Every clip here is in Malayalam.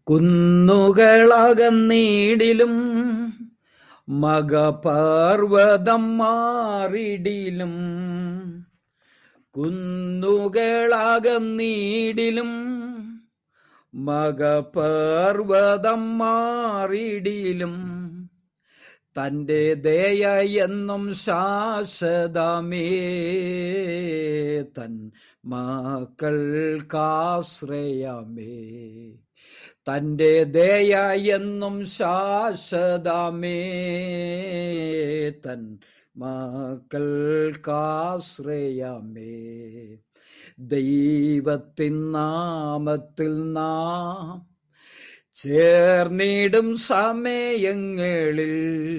കുന്നുകളകന്നീടിലും മകപർവതം മാറിടിലും കുന്നുകളകന്നീടിലും മകപർവതം മാറിടിലും തന്റെ ദയ എന്നും ശാശ്വതമേ തൻ മക്കൾക്കാശ്രയമേ തന്റെ ദയ എന്നും ശാശ്വതമേ തൻ മക്കൾക്കാശ്രയമേ ദൈവത്തിൻ നാമത്തിൽ നാം ചേർന്നിടും സമയങ്ങളിൽ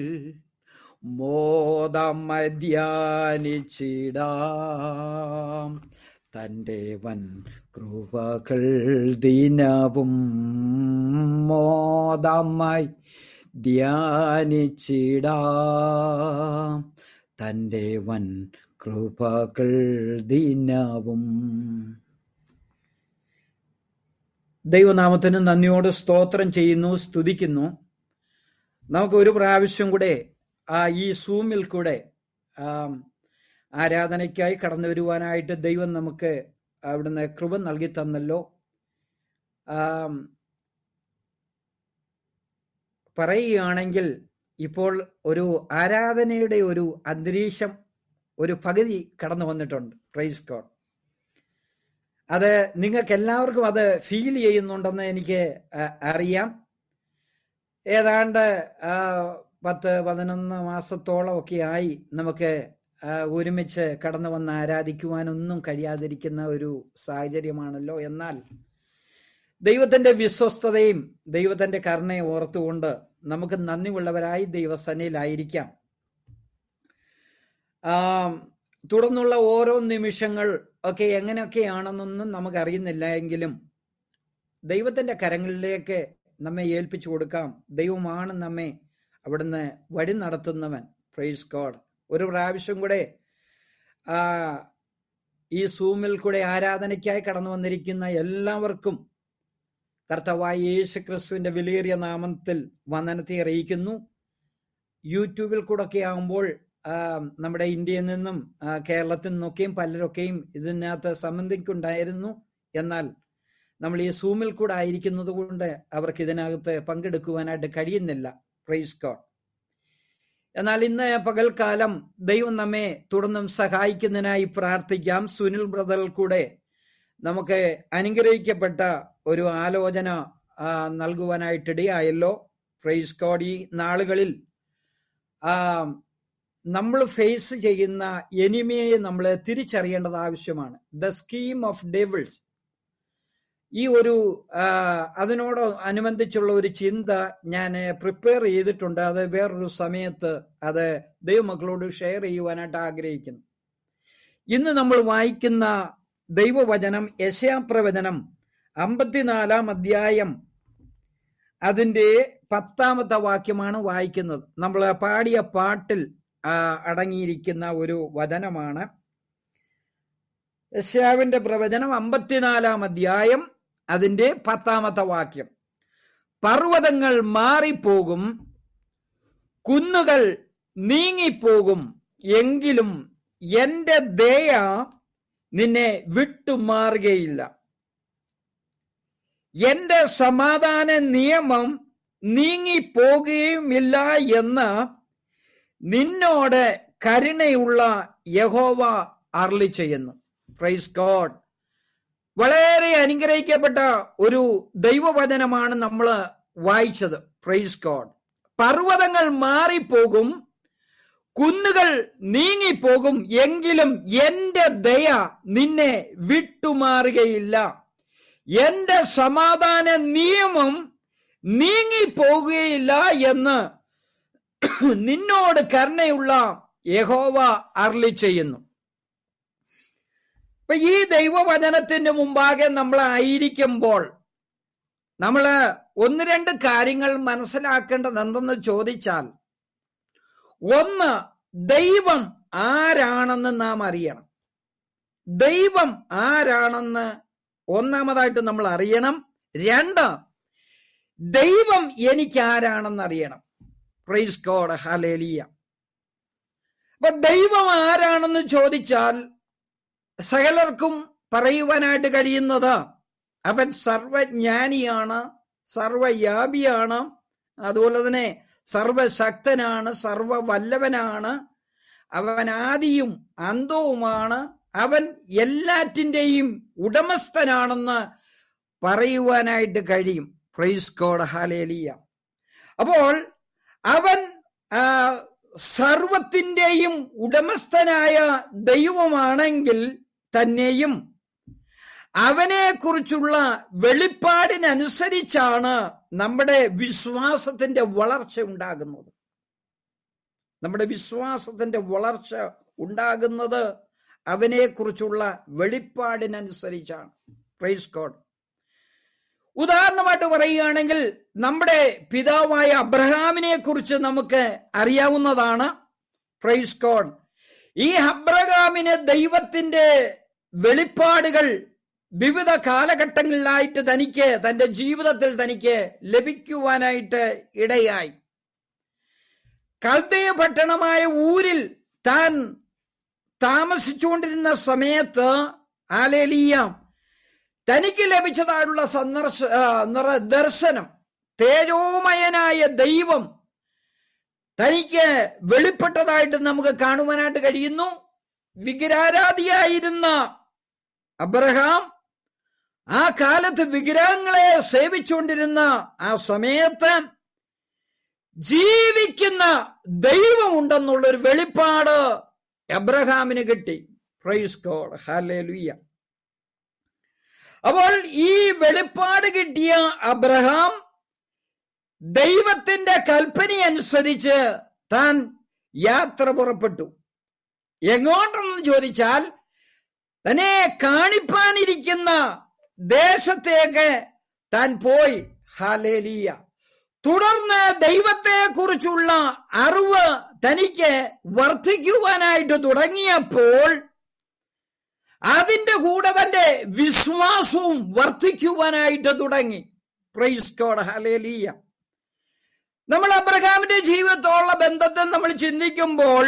മോദമധ്യാനിച്ചിടാം തൻ്റെ വൻ കൃപകൾ ദിനവും മോദമായി ധ്യാനിച്ചിടാം തൻ്റെ വൻ കൃപകൾ ദിനവും ദൈവനാമത്തിന് നന്ദിയോട് സ്തോത്രം ചെയ്യുന്നു സ്തുതിക്കുന്നു നമുക്ക് ഒരു പ്രാവശ്യം കൂടെ ആ ഈ സൂമിൽ കൂടെ ആ, ആരാധനയ്ക്കായി കടന്നു വരുവാനായിട്ട് ദൈവം നമുക്ക് അവിടുന്ന് കൃപ നൽകി തന്നല്ലോ ആ, പറയുകയാണെങ്കിൽ ഇപ്പോൾ ഒരു ആരാധനയുടെ ഒരു അന്തരീക്ഷം ഒരു പകുതി കടന്നു വന്നിട്ടുണ്ട് പ്രൈസ് കോഡ് അത് നിങ്ങൾക്ക് എല്ലാവർക്കും അത് ഫീൽ ചെയ്യുന്നുണ്ടെന്ന് എനിക്ക് അ- അറിയാം ഏതാണ്ട് ആ, പത്ത് പതിനൊന്ന് മാസത്തോളം ഒക്കെ ആയി നമുക്ക് ആ, ഒരുമിച്ച് കടന്നു വന്ന് ആരാധിക്കുവാനൊന്നും കഴിയാതിരിക്കുന്ന ഒരു സാഹചര്യമാണല്ലോ എന്നാൽ ദൈവത്തിന്റെ വിശ്വസ്തതയും ദൈവത്തിന്റെ കരുണയും ഓർത്തുകൊണ്ട് നമുക്ക് നന്ദിയുള്ളവരായി ദൈവസനയിലായിരിക്കാം ആ, തുടർന്നുള്ള ഓരോ നിമിഷങ്ങൾ ഒക്കെ എങ്ങനെയൊക്കെയാണെന്നൊന്നും നമുക്കറിയുന്നില്ല എങ്കിലും ദൈവത്തിന്റെ കരങ്ങളിലേക്ക് നമ്മെ ഏൽപ്പിച്ചു കൊടുക്കാം ദൈവമാണ് നമ്മെ അവിടുന്ന് വഴി നടത്തുന്നവൻ പ്രൈസ് ഗോഡ് ഒരു പ്രാവശ്യം കൂടെ ആ, ഈ സൂമിൽ കൂടെ ആരാധനയ്ക്കായി കടന്നു വന്നിരിക്കുന്ന എല്ലാവർക്കും കർത്താവായ യേശു ക്രിസ്തുവിന്റെ വിലയേറിയ നാമത്തിൽ വന്ദനത്തെ അറിയിക്കുന്നു യൂട്യൂബിൽ കൂടെ ഒക്കെ ആകുമ്പോൾ ആ, നമ്മുടെ ഇന്ത്യയിൽ നിന്നും ആ, കേരളത്തിൽ നിന്നൊക്കെയും പലരൊക്കെയും ഇതിനകത്ത് സംബന്ധിക്കുണ്ടായിരുന്നു എന്നാൽ നമ്മൾ ഈ സൂമിൽ കൂടെ ആയിരിക്കുന്നത് കൊണ്ട് അവർക്ക് ഇതിനകത്ത് പങ്കെടുക്കുവാനായിട്ട് കഴിയുന്നില്ല പ്രൈസ് ഗോഡ് എന്നാൽ ഇന്ന് പകൽക്കാലം ദൈവം നമ്മെ തുടർന്നും സഹായിക്കുന്നതിനായി പ്രാർത്ഥിക്കാം സുനിൽ ബ്രദറിൽ കൂടെ നമുക്ക് അനുഗ്രഹിക്കപ്പെട്ട ഒരു ആലോചന ആ, നൽകുവാനായിട്ടിടയായല്ലോ പ്രൈസ് ഗോഡ് ഈ നാളുകളിൽ ആ, നമ്മൾ ഫേസ് ചെയ്യുന്ന എനിമയെ നമ്മൾ തിരിച്ചറിയേണ്ടത് ആവശ്യമാണ് ദ സ്കീം ഓഫ് ഡെവിൾസ് ഈ ഒരു ആ, അതിനോട് അനുബന്ധിച്ചുള്ള ഒരു ചിന്ത ഞാൻ പ്രിപ്പയർ ചെയ്തിട്ടുണ്ട് അത് വേറൊരു സമയത്ത് അത് ദൈവമക്കളോട് ഷെയർ ചെയ്യുവാനായിട്ട് ആഗ്രഹിക്കുന്നു ഇന്ന് നമ്മൾ വായിക്കുന്ന ദൈവവചനം യശയാപ്രവചനം അമ്പത്തിനാലാം അധ്യായം അതിൻ്റെ പത്താമത്തെ വാക്യമാണ് വായിക്കുന്നത് നമ്മൾ പാടിയ പാട്ടിൽ ആ, അടങ്ങിയിരിക്കുന്ന ഒരു വചനമാണ് യശയാവിന്റെ പ്രവചനം അമ്പത്തിനാലാം അധ്യായം അതിന്റെ പത്താമത്തെ വാക്യം പർവ്വതങ്ങൾ മാറിപ്പോകും കുന്നുകൾ നീങ്ങിപ്പോകും എങ്കിലും എന്റെ ദയ നിന്നെ വിട്ടുമാറുകയില്ല എന്റെ സമാധാന നിയമം നീങ്ങിപ്പോകുകയുമില്ല എന്ന് നിന്നോട് കരുണയുള്ള യഹോവ അർളി ചെയ്യുന്നു പ്രൈസ് ഗോഡ് വളരെ അനുഗ്രഹിക്കപ്പെട്ട ഒരു ദൈവവചനമാണ് നമ്മൾ വായിച്ചത് പ്രൈസ് ഗോഡ് പർവ്വതങ്ങൾ മാറിപ്പോകും കുന്നുകൾ നീങ്ങിപ്പോകും എങ്കിലും എന്റെ ദയ നിന്നെ വിട്ടുമാറുകയില്ല എന്റെ സമാധാന നിയമം നീങ്ങിപ്പോകുകയില്ല എന്ന് നിന്നോട് കരുണയുള്ള യഹോവ അർളി ചെയ്യുന്നു ഇപ്പൊ ഈ ദൈവവചനത്തിന്റെ മുമ്പാകെ നമ്മൾ ആയിരിക്കുമ്പോൾ നമ്മൾ ഒന്ന് രണ്ട് കാര്യങ്ങൾ മനസ്സിലാക്കേണ്ടത് എന്തെന്ന് ചോദിച്ചാൽ ഒന്ന് ദൈവം ആരാണെന്ന് നാം അറിയണം ദൈവം ആരാണെന്ന് ഒന്നാമതായിട്ട് നമ്മൾ അറിയണം രണ്ട് ദൈവം എനിക്ക് ആരാണെന്ന് അറിയണം പ്രൈസ് കോഡ് ഹലേലിയ അപ്പൊ ദൈവം ആരാണെന്ന് ചോദിച്ചാൽ സകലർക്കും പറയുവാനായിട്ട് കഴിയുന്നത് അവൻ സർവജ്ഞാനിയാണ് സർവയാപിയാണ് അതുപോലെ തന്നെ സർവശക്തനാണ് സർവവല്ലവനാണ് അവൻ ആദിയും അന്തവുമാണ് അവൻ എല്ലാറ്റിൻ്റെയും ഉടമസ്ഥനാണെന്ന് പറയുവാനായിട്ട് കഴിയും പ്രൈസ് കോഡ് ഹാലേലിയ അപ്പോൾ അവൻ സർവത്തിൻ്റെയും ഉടമസ്ഥനായ ദൈവമാണെങ്കിൽ തന്നെയും അവനെ കുറിച്ചുള്ള വെളിപ്പാടിനനുസരിച്ചാണ് നമ്മുടെ വിശ്വാസത്തിന്റെ വളർച്ച ഉണ്ടാകുന്നത് നമ്മുടെ വിശ്വാസത്തിന്റെ വളർച്ച ഉണ്ടാകുന്നത് അവനെ കുറിച്ചുള്ള വെളിപ്പാടിനനുസരിച്ചാണ് പ്രൈസ് കോഡ് ഉദാഹരണമായിട്ട് പറയുകയാണെങ്കിൽ നമ്മുടെ പിതാവായ അബ്രഹാമിനെ കുറിച്ച് നമുക്ക് അറിയാവുന്നതാണ് പ്രൈസ് കോഡ് ഈ അബ്രഹാമിന് ദൈവത്തിന്റെ വെളിപ്പാടുകൾ വിവിധ കാലഘട്ടങ്ങളിലായിട്ട് തനിക്ക് തന്റെ ജീവിതത്തിൽ തനിക്ക് ലഭിക്കുവാനായിട്ട് ഇടയായി കൽദയ പട്ടണമായ ഊരിൽ താൻ താമസിച്ചുകൊണ്ടിരുന്ന സമയത്ത് ആലേലിയ തനിക്ക് ലഭിച്ചതായുള്ള സന്ദർശ ദർശനം തേജോമയനായ ദൈവം തനിക്ക് വെളിപ്പെട്ടതായിട്ട് നമുക്ക് കാണുവാനായിട്ട് കഴിയുന്നു വിഗ്രഹാരാധിയായിരുന്ന അബ്രഹാം ആ കാലത്ത് വിഗ്രഹങ്ങളെ സേവിച്ചുകൊണ്ടിരുന്ന ആ സമയത്ത് ജീവിക്കുന്ന ദൈവമുണ്ടെന്നുള്ളൊരു വെളിപ്പാട് അബ്രഹാമിന് കിട്ടി പ്രൈസ് ഗോഡ് ഹാലേലുയ്യ അപ്പോൾ ഈ വെളിപ്പാട് കിട്ടിയ അബ്രഹാം ദൈവത്തിന്റെ കൽപ്പനയനുസരിച്ച് താൻ യാത്ര പുറപ്പെട്ടു എങ്ങോട്ടെന്ന് ചോദിച്ചാൽ തന്നെ കാണിപ്പാനിരിക്കുന്ന ദേശത്തേക്ക് താൻ പോയി ഹാലേലിയ തുടർന്ന് ദൈവത്തെ കുറിച്ചുള്ള അറിവ് തനിക്ക് വർദ്ധിക്കുവാനായിട്ട് തുടങ്ങിയപ്പോൾ അതിന്റെ കൂടെ തന്റെ വിശ്വാസവും വർദ്ധിക്കുവാനായിട്ട് തുടങ്ങി പ്രൈസ് കോഡ് ഹലേലിയ നമ്മൾ അബ്രഹാമിന്റെ ജീവിതത്തോടുള്ള ബന്ധത്തെ നമ്മൾ ചിന്തിക്കുമ്പോൾ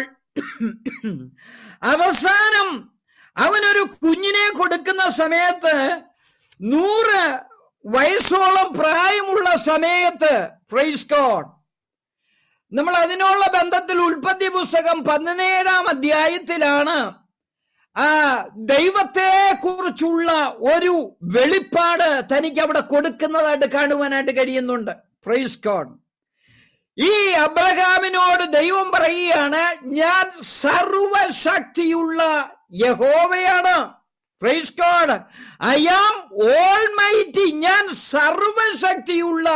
അവസാനം അവനൊരു കുഞ്ഞിനെ കൊടുക്കുന്ന സമയത്ത് നൂറ് വയസ്സോളം പ്രായമുള്ള സമയത്ത് പ്രൈസ് കോഡ് നമ്മൾ അതിനുള്ള ബന്ധത്തിൽ ഉൽപ്പത്തി പുസ്തകം പതിനേഴാം അധ്യായത്തിലാണ് ആ ദൈവത്തെ കുറിച്ചുള്ള ഒരു വെളിപ്പാട് തനിക്ക് അവിടെ കൊടുക്കുന്നതായിട്ട് കാണുവാനായിട്ട് കഴിയുന്നുണ്ട് പ്രൈസ് കോഡ് ഈ അബ്രഹാമിനോട് ദൈവം പറയുകയാണ് ഞാൻ സർവശക്തിയുള്ള യഹോവയാണ് praise God I am almighty ഞാൻ സർവശക്തിയുള്ള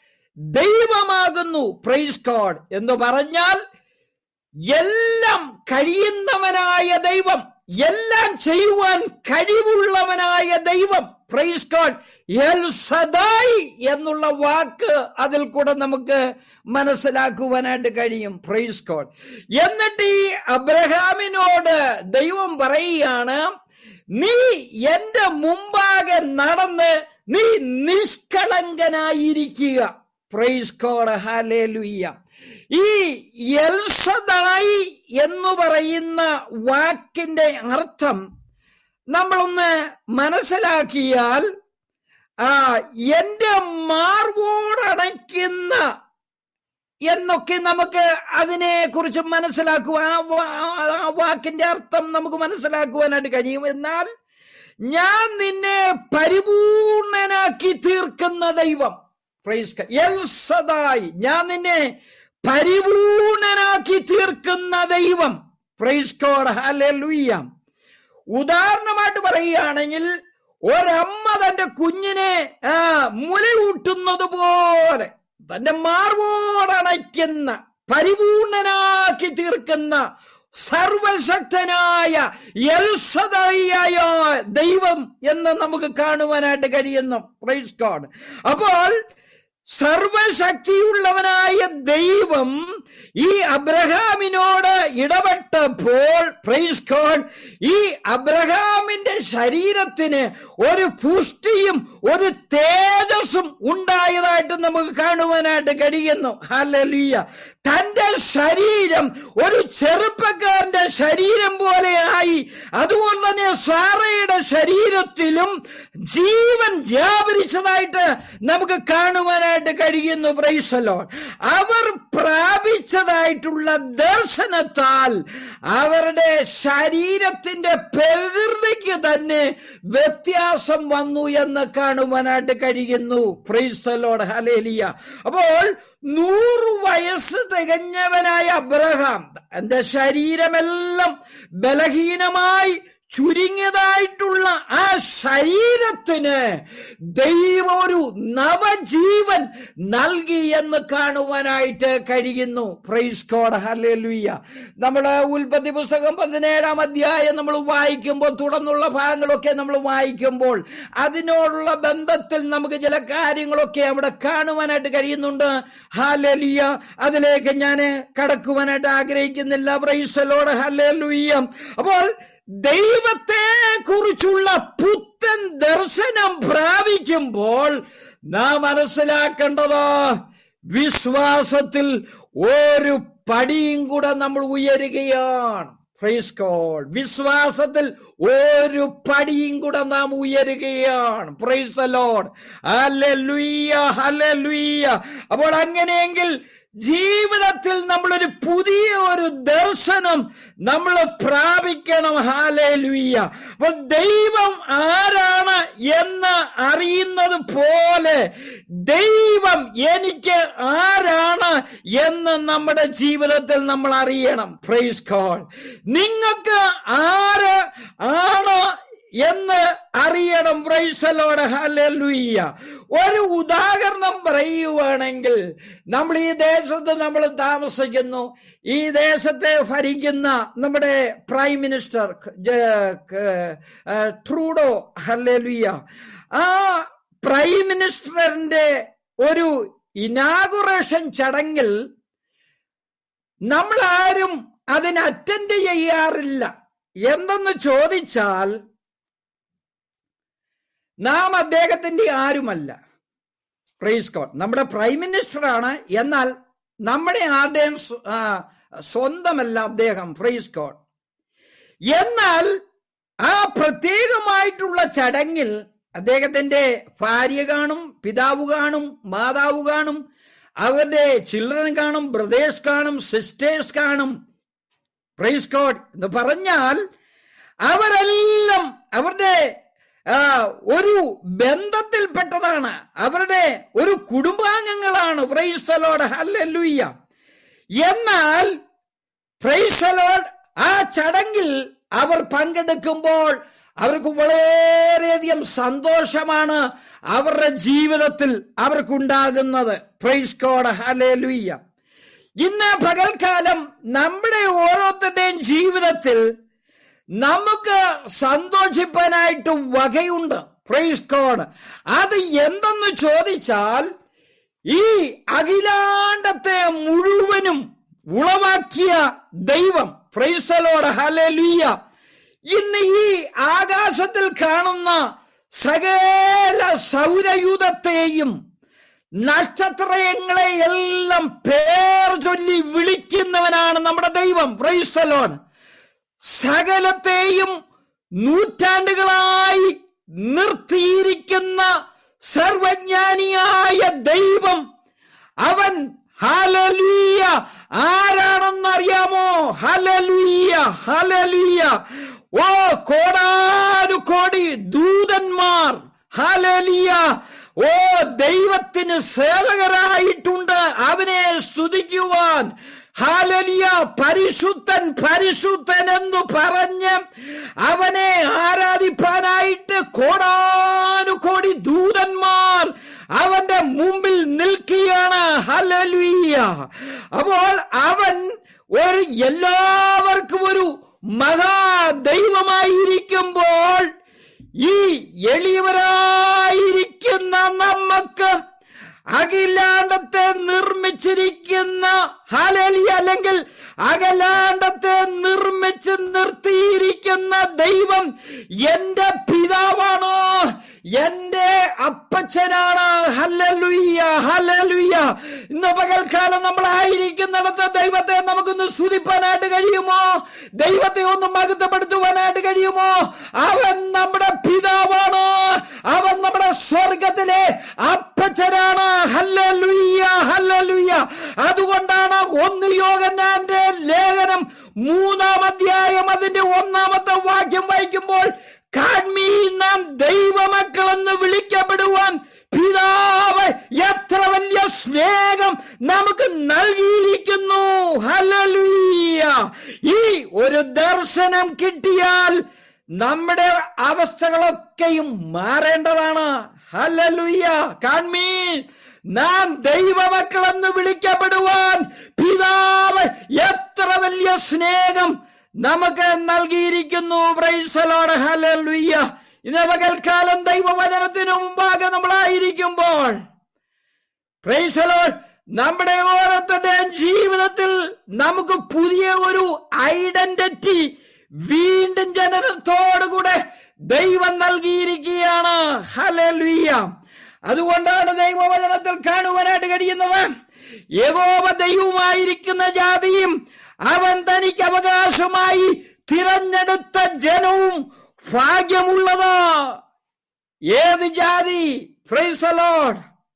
ദൈവമാകുന്നു പ്രൈസ് ഗോഡ് എന്ന് പറഞ്ഞാൽ എല്ലാം കഴിയുന്നവനായ ദൈവം എല്ലാം ചെയ്യുവാൻ കഴിവുള്ളവനായ ദൈവം പ്രൈസ് ഗോഡ് എൽ സദായി എന്നുള്ള വാക്ക് അതിൽ കൂടെ നമുക്ക് മനസ്സിലാക്കുവാനായിട്ട് കഴിയും പ്രൈസ് ഗോഡ് എന്നിട്ട് ഈ അബ്രഹാമിനോട് ദൈവം പറയുകയാണ് നീ എന്റെ മുമ്പാകെ നടന്ന് നീ നിഷ്കളങ്കനായിരിക്കുക പ്രൈസ് കോഡ് ഹാലേലുയ്യ ഈ എൽസദായി എന്ന് പറയുന്ന വാക്കിന്റെ അർത്ഥം നമ്മളൊന്ന് മനസ്സിലാക്കിയാൽ ആ എന്റെ മാർവോടണയ്ക്കുന്ന എന്നൊക്കെ നമുക്ക് അതിനെ കുറിച്ച് മനസ്സിലാക്കുവാൻ ആ വാക്കിന്റെ അർത്ഥം നമുക്ക് മനസ്സിലാക്കുവാനായിട്ട് കഴിയും എന്നാൽ ഞാൻ നിന്നെ പരിപൂർണനാക്കി തീർക്കുന്ന ദൈവം എൽസദായി ഞാൻ നിന്നെ പരിപൂർണനാക്കി തീർക്കുന്ന ദൈവം പ്രൈസ് കോഡ് ഹല്ലേലൂയ ഉദാഹരണമായിട്ട് പറയുകയാണെങ്കിൽ ഒരമ്മ തന്റെ കുഞ്ഞിനെ ആ മുലയൂട്ടുന്നത് പോലെ തന്റെ മാർവോടണയ്ക്കുന്ന പരിപൂർണനാക്കി തീർക്കുന്ന സർവശക്തനായ എൽസദായിയായ ദൈവം എന്ന് നമുക്ക് കാണുവാനായിട്ട് കഴിയുന്നു പ്രൈസ് ഗോഡ് അപ്പോൾ സർവശക്തിയുള്ളവനായ ദൈവം ഈ അബ്രഹാമിനോട് ഇടപെട്ടപ്പോൾ പ്രൈസ് ഗോഡ് ഈ അബ്രഹാമിന്റെ ശരീരത്തിന് ഒരു പുഷ്ടിയും ഒരു തേജസ്സും ഉണ്ടായതായിട്ട് നമുക്ക് കാണുവാനായിട്ട് കഴിയുന്നു ഹല്ലേലൂയ തന്റെ ശരീരം ഒരു ചെറുപ്പക്കാരന്റെ ശരീരം പോലെയായി അതുപോലെ തന്നെ സാറയുടെ ശരീരത്തിലും ജീവൻ വ്യാപരിച്ചതായിട്ട് നമുക്ക് കാണുവാനായിട്ട് കഴിയുന്നു പ്രൈസലോ അവർ പ്രാപിച്ചതായിട്ടുള്ള ദർശനത്താൽ അവരുടെ ശരീരത്തിന്റെ പ്രകൃതിക്ക് തന്നെ വ്യത്യാസം വന്നു എന്ന് കാണുവാനായിട്ട് കഴിയുന്നു പ്രൈസലോട് ഹലേലിയ അപ്പോൾ നൂറ് വയസ്സ് തികഞ്ഞവനായ അബ്രഹാം എന്റെ ശരീരമെല്ലാം ബലഹീനമായി ചുരുങ്ങിയതായിട്ടുള്ള ആ ശരീരത്തിന് ദൈവം ഒരു നവജീവൻ നൽകി എന്ന് കാണുവാനായിട്ട് കഴിയുന്നു പ്രൈസ് കോഡ് ഹല്ലേലൂയ നമ്മൾ ഉൽപ്പത്തി പുസ്തകം പതിനേഴാം അധ്യായം നമ്മൾ വായിക്കുമ്പോൾ തുടർന്നുള്ള ഭാഗങ്ങളൊക്കെ നമ്മൾ വായിക്കുമ്പോൾ അതിനോടുള്ള ബന്ധത്തിൽ നമുക്ക് ചില കാര്യങ്ങളൊക്കെ അവിടെ കാണുവാനായിട്ട് കഴിയുന്നുണ്ട് ഹാലലിയ അതിലേക്ക് ഞാൻ കടക്കുവാനായിട്ട് ആഗ്രഹിക്കുന്നില്ല പ്രൈസലോട് ഹല്ലേലൂയ അപ്പോൾ ദൈവത്തെ കുറിച്ചുള്ള പുത്തൻ ദർശനം പ്രാപിക്കുമ്പോൾ നാം മനസ്സിലാക്കേണ്ടത് വിശ്വാസത്തിൽ ഒരു പടിയും കൂടെ നമ്മൾ ഉയരുകയാണ് പ്രൈസ് കോഡ് വിശ്വാസത്തിൽ ഒരു പടിയും കൂടെ നാം ഉയരുകയാണ് praise the Lord hallelujah hallelujah അപ്പോൾ അങ്ങനെയെങ്കിൽ ജീവിതത്തിൽ നമ്മളൊരു പുതിയ ഒരു ദർശനം നമ്മൾ പ്രാപിക്കണം ഹാലേലുയ്യ അപ്പൊ ദൈവം ആരാണ് എന്ന് അറിയുന്നത് പോലെ ദൈവം എനിക്ക് ആരാണ് എന്ന് നമ്മുടെ ജീവിതത്തിൽ നമ്മൾ അറിയണം പ്രൈസ് കോൾ നിങ്ങൾക്ക് ആര് ആണ് എന്ന് അറിയണം പ്രൈസലോട് ഹല്ലേലൂയ്യ ഒരു ഉദാഹരണം പറയുവാണെങ്കിൽ നമ്മൾ ഈ ദേശത്ത് നമ്മൾ താമസിക്കുന്നു ഈ ദേശത്തെ ഭരിക്കുന്ന നമ്മുടെ പ്രൈം മിനിസ്റ്റർ ട്രൂഡോ ഹല്ലേലൂയ്യ ആ പ്രൈം മിനിസ്റ്ററിന്റെ ഒരു ഇനാഗുറേഷൻ ചടങ്ങിൽ നമ്മൾ ആരും അതിന് അറ്റൻഡ് ചെയ്യാറില്ല എന്തെന്ന് ചോദിച്ചാൽ നാം അദ്ദേഹത്തിന്റെ ആരുമല്ല പ്രൈസ് കോഡ് നമ്മുടെ പ്രൈം മിനിസ്റ്ററാണ് എന്നാൽ നമ്മുടെ ആരുടെയും സ്വന്തമല്ല അദ്ദേഹം പ്രൈസ് കോഡ് എന്നാൽ ആ പ്രത്യേകമായിട്ടുള്ള ചടങ്ങിൽ അദ്ദേഹത്തിന്റെ ഭാര്യ കാണും പിതാവ് കാണും മാതാവ് കാണും അവരുടെ ചിൽഡ്രൻ കാണും ബ്രദേഴ്സ് കാണും സിസ്റ്റേഴ്സ് കാണും പ്രൈസ് കോഡ് എന്ന് പറഞ്ഞാൽ അവരെല്ലാം അവരുടെ ഒരു ബന്ധത്തിൽപ്പെട്ടതാണ് അവരുടെ ഒരു കുടുംബാംഗങ്ങളാണ് പ്രൈസലോട് ഹല്ലുയ്യ എന്നാൽ പ്രൈസലോട് ആ ചടങ്ങിൽ അവർ പങ്കെടുക്കുമ്പോൾ അവർക്ക് വളരെയധികം സന്തോഷമാണ് അവരുടെ ജീവിതത്തിൽ അവർക്കുണ്ടാകുന്നത് പ്രൈസ് കോഡ് ഹലേലുയ്യ ഇന്ന് പകൽക്കാലം നമ്മുടെ ഓരോരുത്തരുടെയും ജീവിതത്തിൽ നമുക്ക് സന്തോഷിപ്പാനായിട്ട് വകയുണ്ട് പ്രൈസ് കോഡ് അത് എന്തെന്ന് ചോദിച്ചാൽ ഈ അഖിലാണ്ടത്തെ മുഴുവനും ഉളവാക്കിയ ദൈവം പ്രൈസലോട് ഹലലുയ്യ ഇന്ന് ഈ ആകാശത്തിൽ കാണുന്ന സകല സൗരയൂഥത്തെയും നക്ഷത്രങ്ങളെ എല്ലാം പേർ ചൊല്ലി വിളിക്കുന്നവനാണ് നമ്മുടെ ദൈവം പ്രൈസലോൺ സകലത്തെയും നൂറ്റാണ്ടുകളായി നിർത്തിയിരിക്കുന്ന സർവജ്ഞാനിയായ ദൈവം അവൻ ഹലലൂയ ആരാണെന്നറിയാമോ ഹലലൂയ ഹലലൂയ ഓ കോടാനു കോടി ദൂതന്മാർ ഹലലിയ ഓ ദൈവത്തിന് സേവകരായിട്ടുണ്ട് അവനെ സ്തുതിക്കുവാൻ ഹാലലിയ പരിശുദ്ധൻ പരിശുദ്ധൻ എന്ന് പറഞ്ഞ് അവനെ ആരാധിപ്പാനായിട്ട് കോടാനു കോടി ദൂതന്മാർ അവന്റെ മുമ്പിൽ നിൽക്കുകയാണ് ഹലലുയ്യ അപ്പോൾ അവൻ ഒരു എല്ലാവർക്കും ഒരു മഹാദൈവമായിരിക്കുമ്പോൾ ഈ എളിയവരായിരിക്കുന്ന നമുക്ക് അഖിലാണ്ടത്തെ നിർമ്മിച്ചിരിക്കുന്ന ഹാലലി അല്ലെങ്കിൽ അഖലാണ്ടത്തെ നിർമ്മിച്ച് നിർത്തിയിരിക്കുന്ന ദൈവം എന്റെ പിതാവാണ് എന്റെ അപ്പച്ചനാണ് ഹല്ലലുയ്യ ഹല്ലലുയ്യ ഇന്ന് പകൽക്കാലം നമ്മളായിരിക്കുന്നിടത്ത് ദൈവത്തെ നമുക്കൊന്ന് സ്തുതിപ്പാനായിട്ട് കഴിയുമോ ദൈവത്തെ ഒന്ന് മഹത്വപ്പെടുത്തുവാനായിട്ട് കഴിയുമോ അവൻ നമ്മുടെ പിതാവാണ് അവൻ നമ്മുടെ സ്വർഗത്തിലെ അപ്പച്ചനാണ് ഹല്ലലുയ്യ ഹല്ലലുയ്യ അതുകൊണ്ടാണ് ഒന്ന് യോഗനാന്റെ ലേഖനം മൂന്നാം അധ്യായം അതിന്റെ ഒന്നാമത്തെ വാക്യം വായിക്കുമ്പോൾ കാൺമീ നാം ദൈവമക്കളെന്ന് വിളിക്കപ്പെടുവാൻ പിതാവ് എത്ര വലിയ സ്നേഹം നമുക്ക് നൽകിയിരിക്കുന്നു ഹലലുയ്യ ഈ ഒരു ദർശനം കിട്ടിയാൽ നമ്മുടെ അവസ്ഥകളൊക്കെയും മാറേണ്ടതാണ് ഹലലുയ്യ കാൺമീൻ നാം ദൈവമക്കളെന്ന് വിളിക്കപ്പെടുവാൻ പിതാവ് എത്ര വലിയ സ്നേഹം നമുക്ക് നൽകിയിരിക്കുന്നു പ്രൈസലോട് ഹലലുയ്യ ഇന്ന് പകൽക്കാലം ദൈവവചനത്തിനു മുമ്പാകെ നമ്മളായിരിക്കുമ്പോൾ പ്രൈസലോൾ നമ്മുടെ ഓരോരുത്തരുടെയും ജീവിതത്തിൽ നമുക്ക് പുതിയ ഒരു ഐഡന്റിറ്റി വീണ്ടും ജനനത്തോടുകൂടെ ദൈവം നൽകിയിരിക്കുകയാണ് ഹലലുയ്യ അതുകൊണ്ടാണ് ദൈവവചനത്തിൽ കാണുവാനായിട്ട് കഴിയുന്നത് യഹോവ ദൈവമായിരിക്കുന്ന ജാതിയും അവൻ തനിക്ക് അവകാശമായി തിരഞ്ഞെടുത്ത ജനവും ഭാഗ്യമുള്ളത് ഏത് ജാതി ഫ്രൈസലോഡ്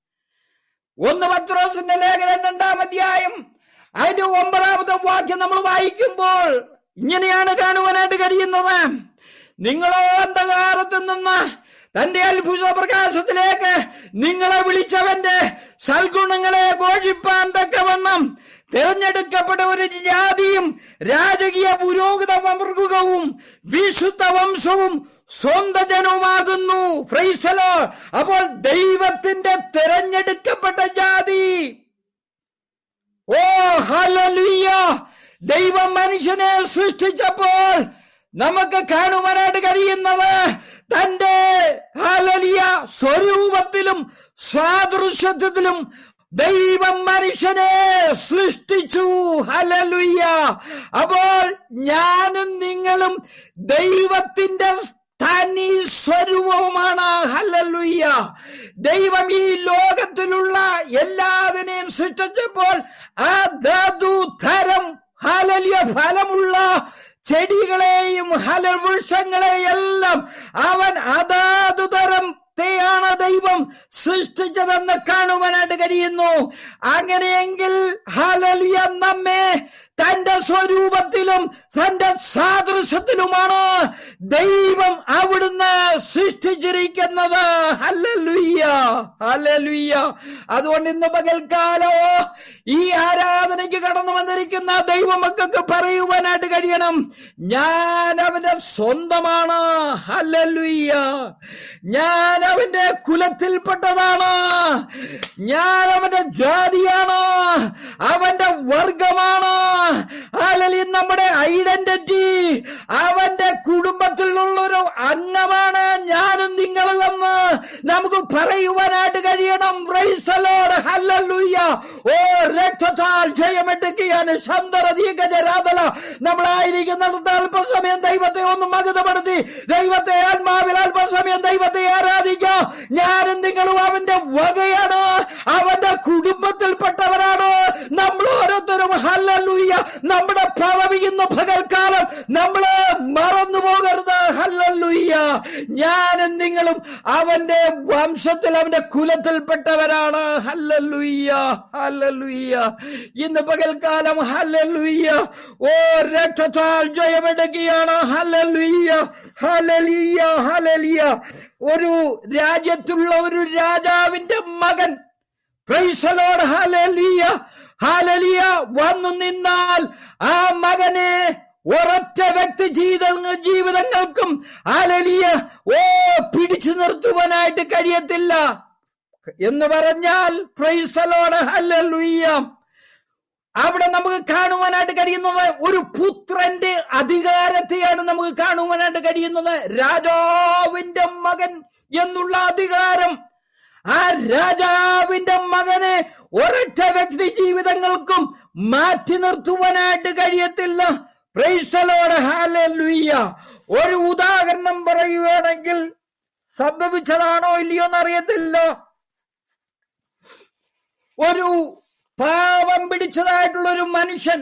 ഒന്ന് പത്രോസിന്റെ ലേഖനം രണ്ടാം അധ്യായം അതിന്റെ ഒമ്പതാമത്തെ വാക്യം നമ്മൾ വായിക്കുമ്പോൾ ഇങ്ങനെയാണ് കാണുവാനായിട്ട് കഴിയുന്നത് നിങ്ങളോ അന്ധകാരത്തിൽ നിന്ന് തന്റെ അത്ഭുത പ്രകാശത്തിലേക്ക് നിങ്ങളെ വിളിച്ചവന്റെ സൽഗുണങ്ങളെ ഘോഷിപ്പാൻ തക്കവണ്ണം തിരഞ്ഞെടുക്കപ്പെട്ട ഒരു ജാതിയും രാജകീയ പുരോഹിത വർഗവും വിശുദ്ധ വംശവും സ്വന്ത ജനവുമാകുന്നു ഫ്രൈസലോ അപ്പോൾ ദൈവത്തിന്റെ തിരഞ്ഞെടുക്കപ്പെട്ട ജാതി ഓ ഹലലുയ്യ ദൈവം മനുഷ്യനെ സൃഷ്ടിച്ചപ്പോൾ നമുക്ക് കാണുവാനായിട്ട് കഴിയുന്നത് തന്റെ ഹലലിയ സ്വരൂപത്തിലും സാദൃശ്യത്തിലും ദൈവം മനുഷ്യനെ സൃഷ്ടിച്ചു ഹലലുയ്യ അപ്പോൾ ഞാനും നിങ്ങളും ദൈവത്തിന്റെ തനി സ്വരൂപമാണ് ഹലലുയ്യ ദൈവം ഈ ലോകത്തിലുള്ള എല്ലാതിനെയും സൃഷ്ടിച്ചപ്പോൾ ആ ധാതു തരം ഹലലിയ ഫലമുള്ള ചെടികളെയും ഹലവൃക്ഷങ്ങളെയെല്ലാം അവൻ അതാതു തരം ാണ് ദൈവം സൃഷ്ടിച്ചതെന്ന് കാണുവാനായിട്ട് കഴിയുന്നു അങ്ങനെയെങ്കിൽ ഹലലിയ നമ്മെ തന്റെ സ്വരൂപത്തിലും തന്റെ സാദൃശ്യത്തിലുമാണ് ദൈവം അവിടുന്ന് സൃഷ്ടിച്ചിരിക്കുന്നത് ഹലലുയ്യ ഹലലുയ്യ അതുകൊണ്ട് ഇന്ന് പകൽക്കാലോ ഈ ആരാധനയ്ക്ക് കടന്നു വന്നിരിക്കുന്ന ദൈവമക്കൾക്ക് പറയുവാനായിട്ട് കഴിയണം ഞാൻ അവന്റെ സ്വന്തമാണ് ഹലലുയ്യ ഞാൻ അവന്റെ കുലത്തിൽപ്പെട്ടതാണ് ഞാൻ അവന്റെ ജാതിയാണ് അവന്റെ വർഗമാണ് അല്ലെങ്കിൽ നമ്മുടെ ഐഡന്റിറ്റി അവന്റെ കുടുംബത്തിലുള്ളൊരു അംഗമാണ് ഞാനും നിങ്ങളെന്ന് നമുക്ക് പറയുവാനായിട്ട് കഴിയണം റൈസലോട് ഹല്ലല്ലുയ്യ ഓ രക്തത്താൽ ജയമെടുക്കുകയാണ് ശന്തരതീകജരാതല നമ്മളായിരിക്കുന്നിടത്ത് അല്പസമയം ദൈവത്തെ ഒന്ന് മകതപ്പെടുത്തി ദൈവത്തെ ആത്മാവിൽ അല്പസമയം ദൈവത്തെ ആരാധിക്കാം ഞാനും നിങ്ങളും അവന്റെ വകയാണ് അവന്റെ കുടുംബത്തിൽപ്പെട്ടവരാണ് നമ്മൾ ഓരോരുത്തരും ഹല്ലല്ലുയ്യ നമ്മുടെ പദവി ഇന്ന് പകൽക്കാലം നമ്മള് മറന്നു പോകരുത് ഹല്ലല്ലുയ്യ ഞാനും നിങ്ങളും അവന്റെ വംശത്തിൽ അവന്റെ കുലത്തിൽപ്പെട്ടവരാണ് ഹല്ലല്ലുയ്യ ഹല്ലല്ലുയ്യ ഇന്ന് പകൽക്കാലം ഹല്ലല്ലുയ്യ ഓ രക്തത്താൽ ജയമെടുക്കുകയാണ് ഹല്ലല്ലുയ്യ ഹലലിയ ഹലലിയ ഒരു രാജ്യത്തുള്ള ഒരു രാജാവിന്റെ മകൻ പ്രൈസലോട് ഹലലിയ ഹാലലിയ വന്നു നിന്നാൽ ആ മകനെ ഒരൊറ്റ വ്യക്തി ജീവിത ജീവിതങ്ങൾക്കും ഹാലലിയ ഓ പിടിച്ചു നിർത്തുവാനായിട്ട് കഴിയത്തില്ല എന്ന് പറഞ്ഞാൽ പ്രൈസലോട് ഹലലുയ്യ അവിടെ നമുക്ക് കാണുവാനായിട്ട് കഴിയുന്നത് ഒരു പുത്രന്റെ അധികാരത്തെയാണ് നമുക്ക് കാണുവാനായിട്ട് കഴിയുന്നത് രാജാവിന്റെ മകൻ എന്നുള്ള അധികാരം ആ രാജാവിന്റെ മകനെ ഒരൊറ്റ വ്യക്തി ജീവിതങ്ങൾക്കും മാറ്റി നിർത്തുവാനായിട്ട് കഴിയത്തില്ല പ്രൈസലോട് ഹാലലുയ്യ ഒരു ഉദാഹരണം പറയുകയാണെങ്കിൽ സംഭവിച്ചതാണോ ഇല്ലയോ എന്നറിയത്തില്ല ഒരു പാവം പിടിച്ചതായിട്ടുള്ള ഒരു മനുഷ്യൻ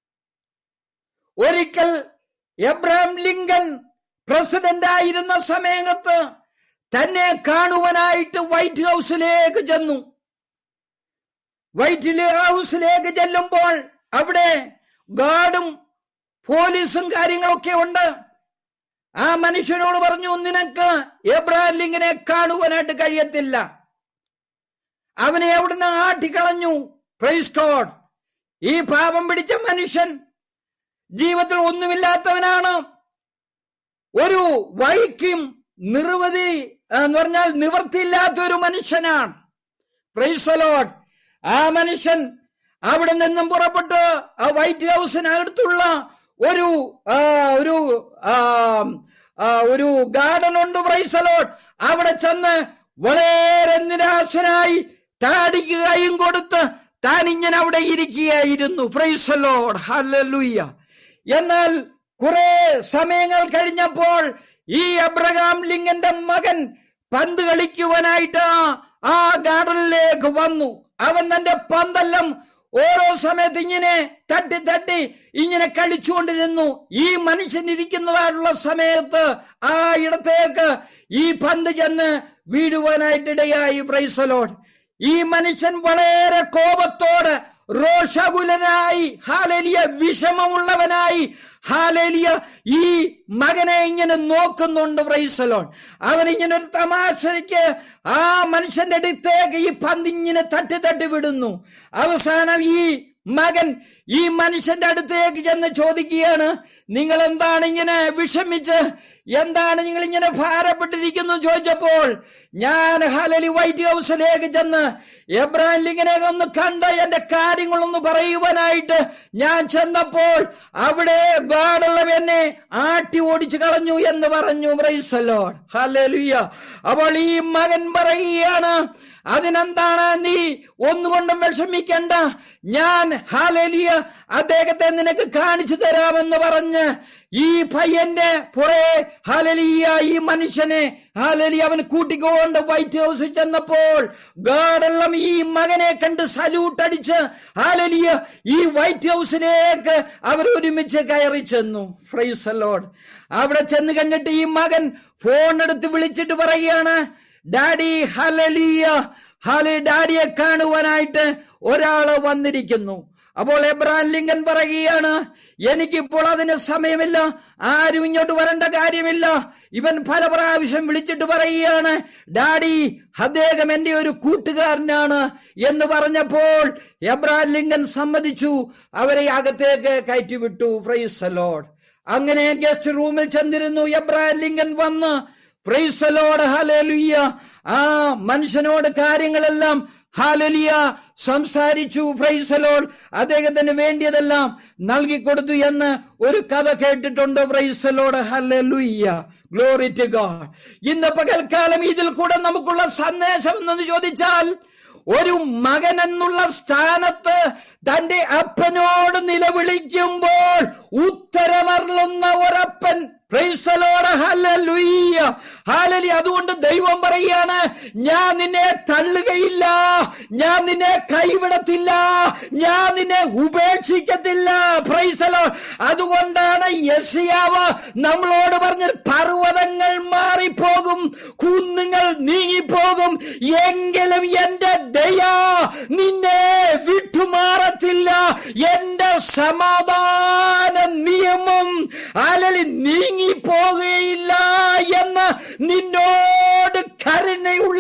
ഒരിക്കൽ എബ്രഹാം ലിങ്കൻ പ്രസിഡന്റ് ആയിരുന്ന സമയത്ത് തന്നെ കാണുവാനായിട്ട് വൈറ്റ് ഹൗസിലേക്ക് ചെന്നു വൈറ്റ് ഹൗസിലേക്ക് ചെല്ലുമ്പോൾ അവിടെ ഗാർഡും പോലീസും കാര്യങ്ങളൊക്കെ ഉണ്ട് ആ മനുഷ്യനോട് പറഞ്ഞു നിനക്ക് എബ്രഹാം ലിങ്കിനെ കാണുവാനായിട്ട് കഴിയത്തില്ല അവനെ അവിടുന്ന് ആട്ടിക്കളഞ്ഞു പ്രൈസ്റ്റോഡ് ഈ പാപം പിടിച്ച മനുഷ്യൻ ജീവിതത്തിൽ ഒന്നുമില്ലാത്തവനാണ് ഒരു വഴിക്കും നിർവധി എന്ന് പറഞ്ഞാൽ നിവൃത്തിയില്ലാത്ത ഒരു മനുഷ്യനാണ് പ്രൈസലോഡ് ആ മനുഷ്യൻ അവിടെ നിന്നും പുറപ്പെട്ട് ആ വൈറ്റ് ഹൗസിനടുത്തുള്ള ഒരു ആ, ഒരു ആ, ആ, ഒരു ഗാർഡൻ ഉണ്ട് പ്രൈസലോഡ് അവിടെ ചെന്ന് വളരെ നിരാശനായി താടിക്ക് കൈയും കൊടുത്ത് താൻ ഇങ്ങനെ അവിടെ ഇരിക്കുകയായിരുന്നു പ്രൈസലോഡ് ഹല്ലേലൂയ എന്നാൽ കുറെ സമയങ്ങൾ കഴിഞ്ഞപ്പോൾ ഈ അബ്രഹാം ലിങ്കന്റെ മകൻ പന്ത് കളിക്കുവാനായിട്ട് ആ- ആ ഗാർഡനിലേക്ക് വന്നു അവൻ തന്റെ പന്തെല്ലാം ഓരോ സമയത്ത് ഇങ്ങനെ തട്ടി തട്ടി ഇങ്ങനെ കളിച്ചുകൊണ്ടിരുന്നു ഈ മനുഷ്യൻ ഇരിക്കുന്നതായിട്ടുള്ള സമയത്ത് ആ ഇടത്തേക്ക് ഈ പന്ത് ചെന്ന് വീഴുവാനായിട്ടിടയായി പ്രൈസലോഡ് ഈ മനുഷ്യൻ വളരെ കോപത്തോട് രോഷകുലനായി ഹാലലിയ വിഷമമുള്ളവനായി ഹാലലിയ ഈ മകനെ ഇങ്ങനെ നോക്കുന്നുണ്ട് പ്രൈസലോൺ അവൻ ഇങ്ങനെ ഒരു തമാശയ്ക്ക് ആ മനുഷ്യന്റെ അടുത്തേക്ക് ഈ പന്തിങ്ങനെ തട്ടി തട്ടി വിടുന്നു അവസാനം ഈ മകൻ ഈ മനുഷ്യന്റെ അടുത്തേക്ക് ചെന്ന് ചോദിക്കുകയാണ് നിങ്ങൾ എന്താണ് ഇങ്ങനെ വിഷമിച്ച് എന്താണ് നിങ്ങൾ ഇങ്ങനെ ഭാരപ്പെട്ടിരിക്കുന്നു ചോദിച്ചപ്പോൾ ഞാൻ ഹാലലി വൈറ്റ് ഹൗസിലേക്ക് ചെന്ന് എബ്രാഹിം ലിങ്ങിനെ ഒന്ന് കണ്ട് എന്റെ കാര്യങ്ങളൊന്ന് പറയുവാനായിട്ട് ഞാൻ ചെന്നപ്പോൾ അവിടെ ഗാഡുള്ളവ എന്നെ ആട്ടി ഓടിച്ചു കളഞ്ഞു എന്ന് പറഞ്ഞു ബ്രൈസലോഡ് ഹാലലുയ്യ അപ്പോൾ ഈ മകൻ പറയുകയാണ് അതിനെന്താണ് നീ ഒന്നുകൊണ്ടും വിഷമിക്കണ്ട ഞാൻ ഹാലലിയ അദ്ദേഹത്തെ നിനക്ക് കാണിച്ചു തരാമെന്ന് പറഞ്ഞ് ഈ പയ്യന്റെ പുറേ ഹാലലിയ ഈ മനുഷ്യനെ ഹാലലി അവൻ കൂട്ടിക്കൊണ്ട് വൈറ്റ് ഹൗസിൽ ചെന്നപ്പോൾ ഗാഡെല്ലാം ഈ മകനെ കണ്ട് സല്യൂട്ട് അടിച്ച് ഹാലലിയ ഈ വൈറ്റ് ഹൗസിലേക്ക് അവർ ഒരുമിച്ച് കയറി ചെന്നു ഫ്രൈസ് അലോഡ് അവിടെ ചെന്ന് കണ്ടിട്ട് ഈ മകൻ ഫോൺ എടുത്ത് വിളിച്ചിട്ട് പറയുകയാണ് ഡാഡി ഹലലിയ ഹാലി ഡാഡിയെ കാണുവാനായിട്ട് ഒരാള് വന്നിരിക്കുന്നു അപ്പോൾ എബ്രാഹിം ലിങ്കൻ പറയുകയാണ് എനിക്കിപ്പോൾ അതിന് സമയമില്ല ആരും ഇങ്ങോട്ട് വരേണ്ട കാര്യമില്ല ഇവൻ പല പ്രാവശ്യം വിളിച്ചിട്ട് പറയുകയാണ് ഡാഡി അദ്ദേഹം എന്റെ ഒരു കൂട്ടുകാരനാണ് എന്ന് പറഞ്ഞപ്പോൾ എബ്രാഹിം ലിങ്കൻ സമ്മതിച്ചു അവരെ അകത്തേക്ക് കയറ്റിവിട്ടു ഫ്രൈസ് അലോഡ് അങ്ങനെ ഗസ്റ്റ് റൂമിൽ ചെന്നിരുന്നു എബ്രാഹിം ലിങ്കൻ വന്ന് പ്രൈസലോട് ഹലലുയ്യ ആ മനുഷ്യനോട് കാര്യങ്ങളെല്ലാം ഹാലലിയ സംസാരിച്ചു ഫ്രൈസലോൾ അദ്ദേഹത്തിന് വേണ്ടിയതെല്ലാം നൽകിക്കൊടുത്തു എന്ന് ഒരു കഥ കേട്ടിട്ടുണ്ട് praise the Lord hallelujah glory to God ഇന്ന് പകൽക്കാലം ഇതിൽ കൂടെ നമുക്കുള്ള സന്ദേശം എന്ന് ചോദിച്ചാൽ ഒരു മകൻ എന്നുള്ള സ്ഥാനത്ത് തന്റെ അപ്പനോട് നിലവിളിക്കുമ്പോൾ ഉത്തരമറിയുന്ന ഒരപ്പൻ പ്രൈസലോട് ഹല്ലേലൂയ്യ ഹാലലി അതുകൊണ്ട് ദൈവം പറയാണ് ഞാൻ നിന്നെ തള്ളുകയില്ല ഞാൻ നിന്നെ കൈവിടത്തില്ല ഞാൻ നിന്നെ ഉപേക്ഷിക്കത്തില്ല പ്രൈസലോ അതുകൊണ്ടാണ് യശയാവ് നമ്മളോട് പറഞ്ഞ പർവ്വതങ്ങൾ മാറിപ്പോകും കുന്നുകൾ നീങ്ങിപ്പോകും എങ്കിലും എന്റെ ദയ നിന്നെ വിട്ടുമാറത്തില്ല എന്റെ സമാധാന നിയമം അലലി നീങ്ങിപ്പോകുകയില്ല എന്ന് നിന്നോട് കരുണയുള്ള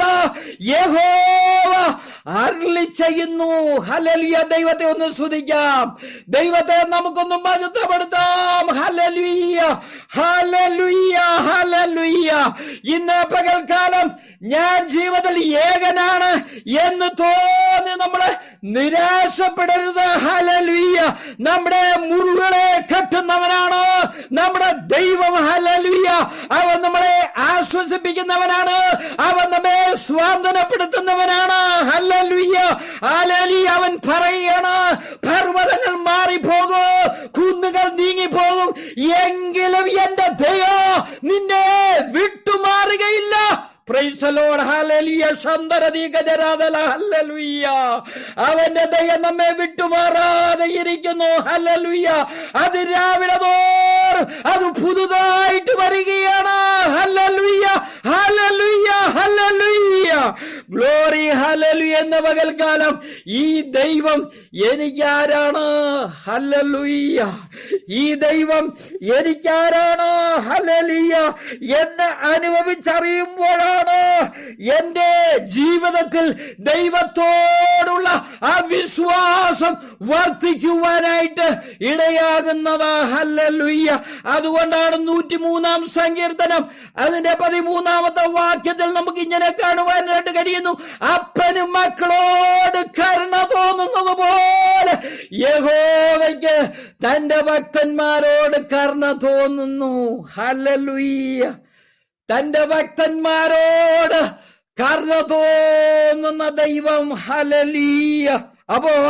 യഹോവ അരുളി ചെയ്യുന്നു ഹലലിയ ദൈവത്തെ ഒന്ന് സ്തുതിക്കാം ദൈവത്തെ നമുക്കൊന്ന് മഹത്വപ്പെടുത്താം ഹലലുയ്യ ഹലലുയ്യ ഹലലുയ്യ ഇന്ന് പകൽക്കാലം ഞാൻ ജീവിതത്തിൽ ഏകനാണ് എന്ന് തോന്നി നമ്മള് നിരാശപ്പെടരുത് ഹലലുയ്യ നമ്മുടെ മുറിവുകളെ കെട്ടുന്നവനാണ് നമ്മുടെ ദൈവം ഹലലുയ്യ അവൻ നമ്മളെ ആശ്വസിപ്പിക്കുന്നവനാണ് അവൻ നമ്മെ സ്വാന്തനപ്പെടുത്തുന്നവനാണ് ഹലലുയ്യ ഹലലി അവൻ പറയുകയാണ് പർവ്വതങ്ങൾ മാറിപ്പോകൂ കുന്നുകൾ നീങ്ങിപ്പോകും എങ്കിലും എന്റെ ദയ നിന്നെ വിട്ടുമാറുകയില്ല പ്രൈസലോട് ഹലലിയ ശന്തരതി ഗജരാതല ഹല്ലലുയ്യ അവന്റെ ദയ നമ്മെ വിട്ടുമാറാതെ ഇരിക്കുന്നു ഹല്ലലുയ്യ അത് രാവിലെ തോറും അത് പുതുതായിട്ട് വരികയാണ് ഹല്ലലുയ്യ ഹല്ലലുയ്യ ഹല്ലലുയ്യ ഗ്ലോറി ഹലലു എന്ന പകൽക്കാലം ഈ ദൈവം എനിക്കാരാണ് ഹല്ലലുയ്യ ഈ ദൈവം എനിക്കാരാണ് ഹലലിയ എന്ന് അനുഭവിച്ചറിയുമ്പോഴാണ് എന്റെ ജീവിതത്തിൽ ദൈവത്തോടുള്ള ആ വിശ്വാസം വർദ്ധിക്കുവാനായിട്ട് ഇടയാകുന്നത് ഹല്ലലുയ്യ അതുകൊണ്ടാണ് നൂറ്റിമൂന്നാം സങ്കീർത്തനം അതിന്റെ പതിമൂന്നാമത്തെ വാക്യത്തിൽ നമുക്ക് ഇങ്ങനെ കാണുവാനായിട്ട് കഴിയുന്നു അപ്പനും മക്കളോട് കരുണ തോന്നുന്നത് പോലെ യഹോവയ്ക്ക് തന്റെ ഭക്തന്മാരോട് കരുണ തോന്നുന്നു ഹലലുയ്യ തന്റെ ഭക്തന്മാരോട് കരുണ തോന്നുന്ന ദൈവം ഹലലീയ അപ്പോൾ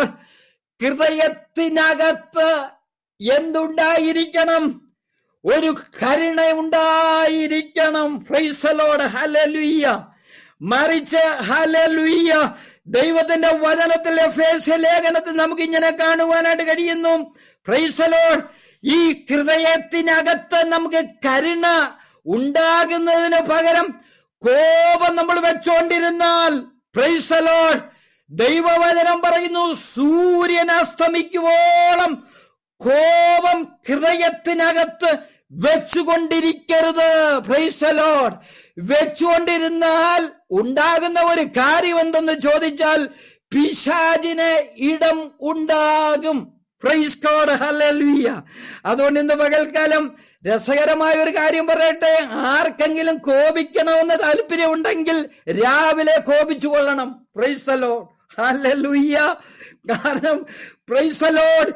ഹൃദയത്തിനകത്ത് എന്തുണ്ടായിരിക്കണം ഒരു കരുണ ഉണ്ടായിരിക്കണം ഫ്രൈസലോട് ഹലലുയ്യ മറിച്ച് ഹലലുയ്യ ദൈവത്തിന്റെ വചനത്തിൽ എഫേസ്യ ലേഖനത്തിൽ നമുക്ക് ഇങ്ങനെ കാണുവാനായിട്ട് കഴിയുന്നു ഫ്രൈസലോട് ഈ ഹൃദയത്തിനകത്ത് നമുക്ക് കരുണ ഉണ്ടാകുന്നതിന് പകരം കോപം നമ്മൾ വെച്ചോണ്ടിരുന്നാൽ പ്രൈസലോഡ് ദൈവവചനം പറയുന്നു സൂര്യൻ അസ്തമിക്കുവോളം കോപം ഹൃദയത്തിനകത്ത് വെച്ചുകൊണ്ടിരിക്കരുത് പ്രൈസലോഡ് വെച്ചുകൊണ്ടിരുന്നാൽ ഉണ്ടാകുന്ന ഒരു കാര്യം എന്തെന്ന് ചോദിച്ചാൽ പിശാചിന് ഇടം ഉണ്ടാകും പ്രൈസ് കോഡ് ഹല്ലേലൂയ അതുകൊണ്ട് ഇന്ന് പകൽക്കാലം രസകരമായ ഒരു കാര്യം പറയട്ടെ ആർക്കെങ്കിലും കോപിക്കണമെന്ന് താല്പര്യം ഉണ്ടെങ്കിൽ രാവിലെ കോപിച്ചു കൊള്ളണം പ്രൈസലോഡ് ഹല്ലേലൂയ കാരണം പ്രൈസലോഡ്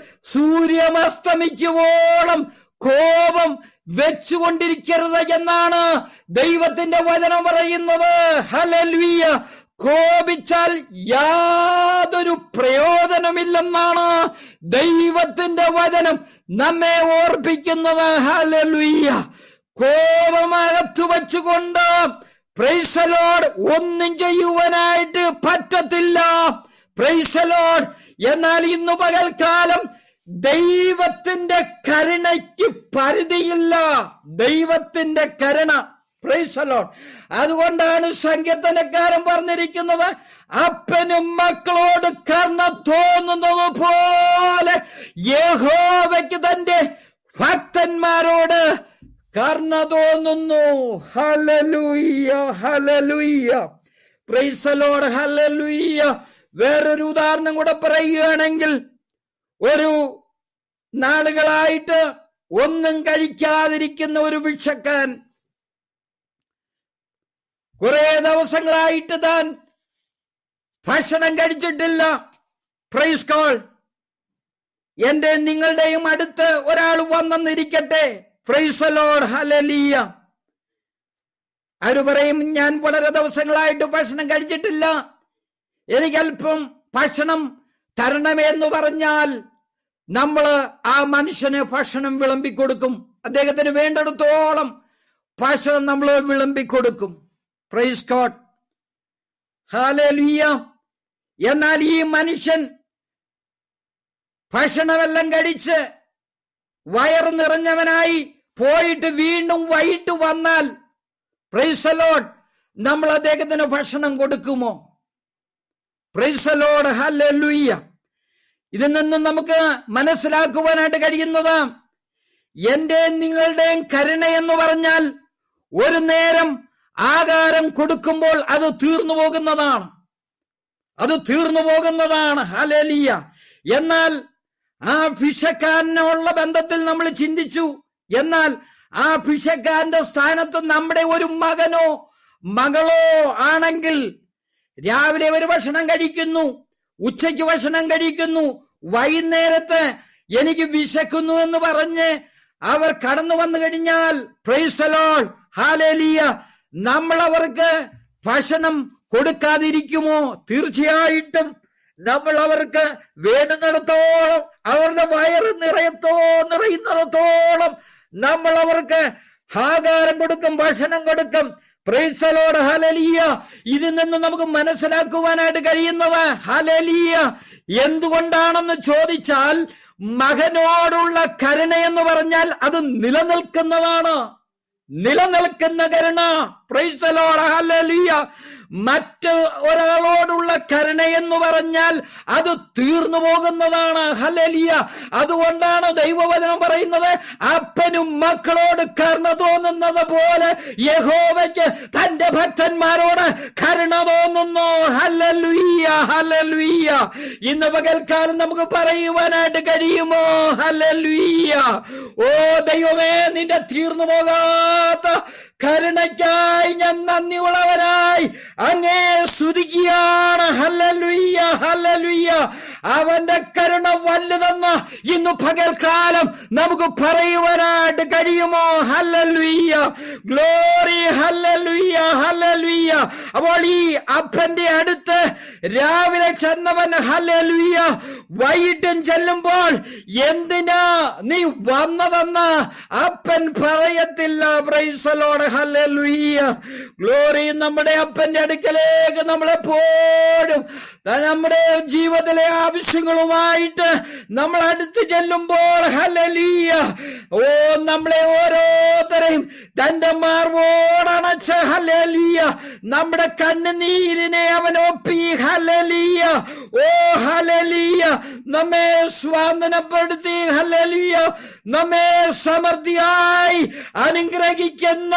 സൂര്യമസ്തമിക്കുവോളം കോപം വെച്ചുകൊണ്ടിരിക്കരുത് എന്നാണ് ദൈവത്തിന്റെ വചനം പറയുന്നത് ഹലൽവിയ കോപിച്ചാൽ യാതൊരു പ്രയോജനമില്ലെന്നാണ് ദൈവത്തിന്റെ വചനം നമ്മെ ഓർപ്പിക്കുന്നത് ഹലലുയ്യ കോപമകത്തു വച്ചുകൊണ്ട് പ്രൈസലോഡ് ഒന്നും ചെയ്യുവാനായിട്ട് പറ്റത്തില്ല പ്രൈസലോഡ് എന്നാൽ ഇന്നു പകൽക്കാലം ദൈവത്തിന്റെ കരുണയ്ക്ക് പരിധിയില്ല ദൈവത്തിന്റെ കരുണ പ്രൈസലോൺ അതുകൊണ്ടാണ് സങ്കീർത്തനക്കാരൻ പറഞ്ഞിരിക്കുന്നത് അപ്പനും മക്കളോട് കർണ തോന്നുന്നത് പോലെ യഹോവയ്ക്ക് തന്റെ ഭക്തന്മാരോട് കർണ തോന്നുന്നു ഹലലുയ്യ ഹലലുയ്യ പ്രൈസലോട് ഹലലുയ്യ വേറൊരു ഉദാഹരണം കൂടെ പറയുകയാണെങ്കിൽ ഒരു നാളുകളായിട്ട് ഒന്നും കഴിക്കാതിരിക്കുന്ന ഒരു ഭിക്ഷക്കാൻ കുറെ ദിവസങ്ങളായിട്ട് താൻ ഭക്ഷണം കഴിച്ചിട്ടില്ല പ്രൈസ് കോൾ എന്റെ നിങ്ങളുടെയും അടുത്ത് ഒരാൾ വന്നെന്നിരിക്കട്ടെ ഫ്രൈസലോഡ് ഹലലിയ അവര് പറയും ഞാൻ വളരെ ദിവസങ്ങളായിട്ട് ഭക്ഷണം കഴിച്ചിട്ടില്ല എനിക്കല്പം ഭക്ഷണം തരണമെന്ന് പറഞ്ഞാൽ നമ്മൾ ആ മനുഷ്യന് ഭക്ഷണം വിളമ്പിക്കൊടുക്കും അദ്ദേഹത്തിന് വേണ്ടിടത്തോളം ഭക്ഷണം നമ്മൾ വിളമ്പിക്കൊടുക്കും പ്രൈസ് കോട്ട് ഹാലലിയ എന്നാൽ ഈ മനുഷ്യൻ ഭക്ഷണമെല്ലാം കഴിച്ച് വയറ് നിറഞ്ഞവനായി പോയിട്ട് വീണ്ടും വൈകിട്ട് വന്നാൽ പ്രൈസലോഡ് നമ്മൾ അദ്ദേഹത്തിന് ഭക്ഷണം കൊടുക്കുമോ പ്രൈസലോഡ് ഹല്ലുയ്യ ഇതിൽ നിന്നും നമുക്ക് മനസ്സിലാക്കുവാനായിട്ട് കഴിയുന്നത് എന്റെ നിങ്ങളുടെയും കരുണ എന്ന് പറഞ്ഞാൽ ഒരു നേരം ആകാരം കൊടുക്കുമ്പോൾ അത് തീർന്നു പോകുന്നതാണ് അത് തീർന്നു പോകുന്നതാണ് ഹലലിയ എന്നാൽ ആ ഭിഷക്കാരനുള്ള ബന്ധത്തിൽ നമ്മൾ ചിന്തിച്ചു എന്നാൽ ആ ഭിഷക്കാരന്റെ സ്ഥാനത്ത് നമ്മുടെ ഒരു മകനോ മകളോ ആണെങ്കിൽ രാവിലെ ഒരു ഭക്ഷണം കഴിക്കുന്നു ഉച്ചയ്ക്ക് ഭക്ഷണം കഴിക്കുന്നു വൈകുന്നേരത്ത് എനിക്ക് വിശക്കുന്നു എന്ന് പറഞ്ഞ് അവർ കടന്നു വന്നു കഴിഞ്ഞാൽ പ്രൈസലോൾ ഹാലേലിയ നമ്മൾ അവർക്ക് ഭക്ഷണം കൊടുക്കാതിരിക്കുമോ തീർച്ചയായിട്ടും നമ്മൾ അവർക്ക് വേണ്ടുന്നിടത്തോളം അവരുടെ വയറ് നിറയത്തോ നിറയുന്നിടത്തോളം നമ്മൾ അവർക്ക് ആഹാരം കൊടുക്കും ഭക്ഷണം കൊടുക്കും പ്രൈസലോട് ഹലലിയ ഇതിൽ നിന്ന് നമുക്ക് മനസ്സിലാക്കുവാനായിട്ട് കഴിയുന്നത് ഹലലിയ എന്തുകൊണ്ടാണെന്ന് ചോദിച്ചാൽ മകനോടുള്ള കരുണ എന്ന് പറഞ്ഞാൽ അത് നിലനിൽക്കുന്നതാണ് നിലനിൽക്കുന്ന കരുണ പ്രൈസലോട് ഹലലിയ മറ്റ് ഒരാളോടുള്ള കരുണ എന്ന് പറഞ്ഞാൽ അത് തീർന്നു പോകുന്നതാണ് ഹലലിയ അതുകൊണ്ടാണ് ദൈവവചനം പറയുന്നത് അപ്പനും മക്കളോട് കരുണ തോന്നുന്നത് പോലെ യഹോവയ്ക്ക് തന്റെ ഭക്തന്മാരോട് കരുണ തോന്നുന്നു ഹലലുയ്യ ഹലലുയ്യ ഇന്ന് പകൽക്കാലം നമുക്ക് പറയുവാനായിട്ട് കഴിയുമോ ഹലലുയ്യ ഓ ദൈവമേ നിന്റെ തീർന്നു പോകാത്ത കരുണയ്ക്കായി ഞാൻ നന്ദിയുള്ളവനായി അങ്ങേ സ്തുതിക്കുകയാണ് ഹല്ലലുയ്യ ഹല്ലലുയ്യ അവന്റെ കരുണ വലുതെന്ന് ഇന്ന് പകൽക്കാലം നമുക്ക് പറയുവാനായിട്ട് കഴിയുമോ ഹല്ലലുയ്യ ഗ്ലോറി ഹല്ലലുയ്യ ഹല്ലലുയ്യ അപ്പോൾ ഈ അപ്പന്റെ അടുത്ത് രാവിലെ ചെന്നവൻ ഹല്ലലുയ്യ വൈകിട്ടും ചെല്ലുമ്പോൾ എന്തിനാ നീ വന്നതെന്ന് അപ്പൻ പറയത്തില്ല പ്രൈസലോട് ഹല്ലേലൂയ്യ ഗ്ലോറി നമ്മുടെ അപ്പന്റെ അടുക്കലേക്ക് നമ്മളെപ്പോഴും നമ്മുടെ ജീവിതത്തിലെ ആവശ്യങ്ങളുമായിട്ട് നമ്മൾ അടുത്ത് ചെല്ലുമ്പോൾ ഹലലിയ ഓ നമ്മളെ ഓരോരുത്തരെയും തന്റെ മാർവോടണച്ച് ഹലലിയ നമ്മുടെ കണ്ണുനീരിനെ അവൻ ഒപ്പി ഹലലിയ ഓ ഹലലിയ നമ്മെ സ്വാന്തനപ്പെടുത്തി ഹലലിയ നമ്മെ സമൃദ്ധിയായി അനുഗ്രഹിക്കുന്ന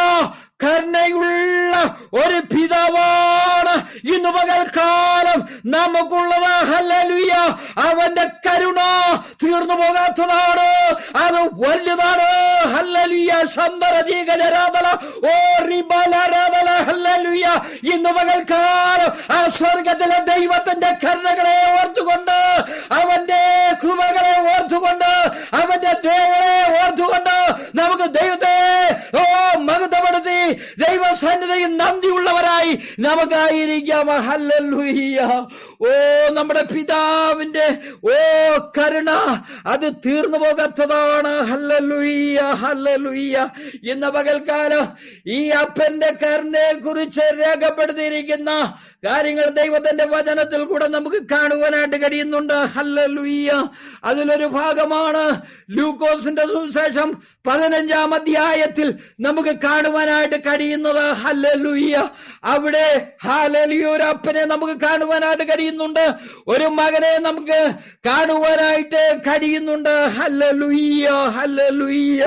കരുണയുള്ള ഒരു പിതാവാണ് ഇന്ന് പകൽക്കാലം നമുക്കുള്ളത് ഹല്ലലുയ അവന്റെ കരുണ തീർന്നു പോകാത്തതാണ് അത് വലുതാണ് ഹല്ലലുയ സന്തരജീകരാധന ഓ റിബലരാധന ഹല്ലലുയ ഇന്ന് പകൽക്കാലം ആ സ്വർഗത്തിലെ ദൈവത്തിന്റെ കരുണകളെ ഓർത്തുകൊണ്ട് അവന്റെ കൃപകളെ ഓർത്തുകൊണ്ട് അവന്റെ ദൈവങ്ങളെ ഓർത്തുകൊണ്ട് നമുക്ക് ദൈവത്തെ ഓ മഹത്വപ്പെടുത്തി ദൈവസന്നിധിയിൽ നന്ദിയുള്ളവരായി നമുക്കായിരിക്കാം ഹല്ലലുയ്യ ഓ നമ്മുടെ പിതാവിന്റെ ഓ കരുണ അത് തീർന്നു പോകാത്തതാണ് ഹല്ലലുയ്യ ഹല്ലലുയ്യ ഇന്ന് പകൽക്കാലം ഈ അപ്പന്റെ കരുണയെ കുറിച്ച് രേഖപ്പെടുത്തിയിരിക്കുന്ന കാര്യങ്ങൾ ദൈവത്തിന്റെ വചനത്തിൽ കൂടെ നമുക്ക് കാണുവാനായിട്ട് കഴിയുന്നുണ്ട് ഹല്ലലുയ്യ അതിലൊരു ഭാഗമാണ് ലൂക്കോസിന്റെ സുവിശേഷം പതിനഞ്ചാം അധ്യായത്തിൽ നമുക്ക് കാണുവാനായിട്ട് കഴിയുന്നത് ഹല്ലലുയ്യ അവിടെ ഹാലലിയ ഒരു അപ്പനെ നമുക്ക് കാണുവാനായിട്ട് കഴിയുന്നുണ്ട് ഒരു മകനെ നമുക്ക് കാണുവാനായിട്ട് കഴിയുന്നുണ്ട് hallelujah hallelujah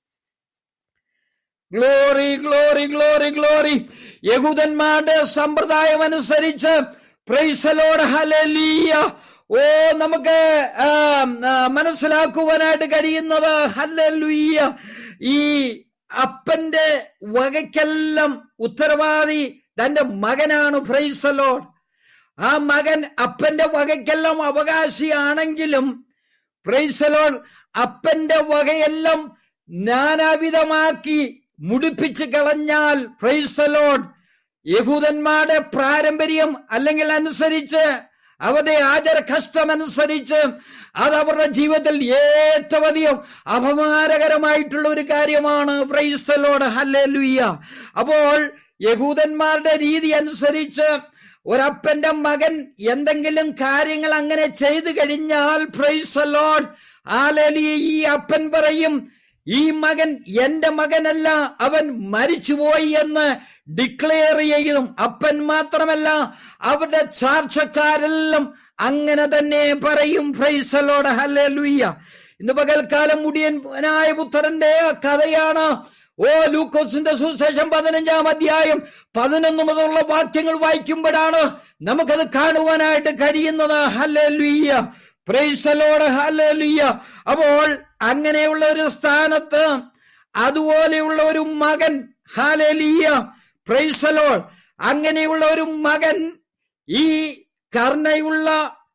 glory glory glory glory യഹൂദന്മാരുടെ സമ്പ്രദായം അനുസരിച്ച് പ്രൈസലോട് ഹലലിയ ഓ നമുക്ക് മനസ്സിലാക്കുവാനായിട്ട് കഴിയുന്നത് ഹല്ലലുയ്യ ഈ അപ്പന്റെ വകയ്ക്കെല്ലാം ഉത്തരവാദി തന്റെ മകനാണ് പ്രൈസലോഡ് ആ മകൻ അപ്പന്റെ വകയ്ക്കെല്ലാം അവകാശിയാണെങ്കിലും പ്രൈസലോൾ അപ്പന്റെ വകയെല്ലാം നാനാവിധമാക്കി മുടിപ്പിച്ച് കളഞ്ഞാൽ പ്രൈസലോൺ യഹൂദന്മാരുടെ പാരമ്പര്യം അല്ലെങ്കിൽ അനുസരിച്ച് അവരുടെ ആചാര കഷ്ടമനുസരിച്ച് അത് അവരുടെ ജീവിതത്തിൽ ഏറ്റവും അധികം അപമാനകരമായിട്ടുള്ള ഒരു കാര്യമാണ് പ്രൈസ്തലോട് ഹല്ലേലുയ്യ അപ്പോൾ യഹൂദന്മാരുടെ രീതി അനുസരിച്ച് ഒരപ്പന്റെ മകൻ എന്തെങ്കിലും കാര്യങ്ങൾ അങ്ങനെ ചെയ്തു കഴിഞ്ഞാൽ പ്രൈസലോഡ് ആലലിയ ഈ അപ്പൻ പറയും ഈ മകൻ എന്റെ മകനല്ല അവൻ മരിച്ചുപോയി എന്ന് ഡിക്ലെയർ ചെയ്യും അപ്പൻ മാത്രമല്ല അവരുടെ ചാർച്ചക്കാരെല്ലാം അങ്ങനെ തന്നെ പറയും ഫ്രൈസലോട് ഹല്ലേ ലുയ്യ ഇന്ന് പകൽക്കാലം മുടിയനായ പുത്രന്റെ കഥയാണ് ഓ ലൂക്കോസിന്റെ സുശേഷം പതിനഞ്ചാം അധ്യായം പതിനൊന്ന് മുതലുള്ള വാക്യങ്ങൾ വായിക്കുമ്പോഴാണ് നമുക്കത് കാണുവാനായിട്ട് കഴിയുന്നത് ഹല്ലേ ലുയ്യ പ്രൈസലോട് ഹല്ലേലൂയ അപ്പോൾ അങ്ങനെയുള്ള ഒരു സ്ഥാനത്ത് അതുപോലെയുള്ള ഒരു മകൻ ഹാലേലിയ പ്രൈസലോൾ അങ്ങനെയുള്ള ഒരു മകൻ ഈ കർണയുള്ള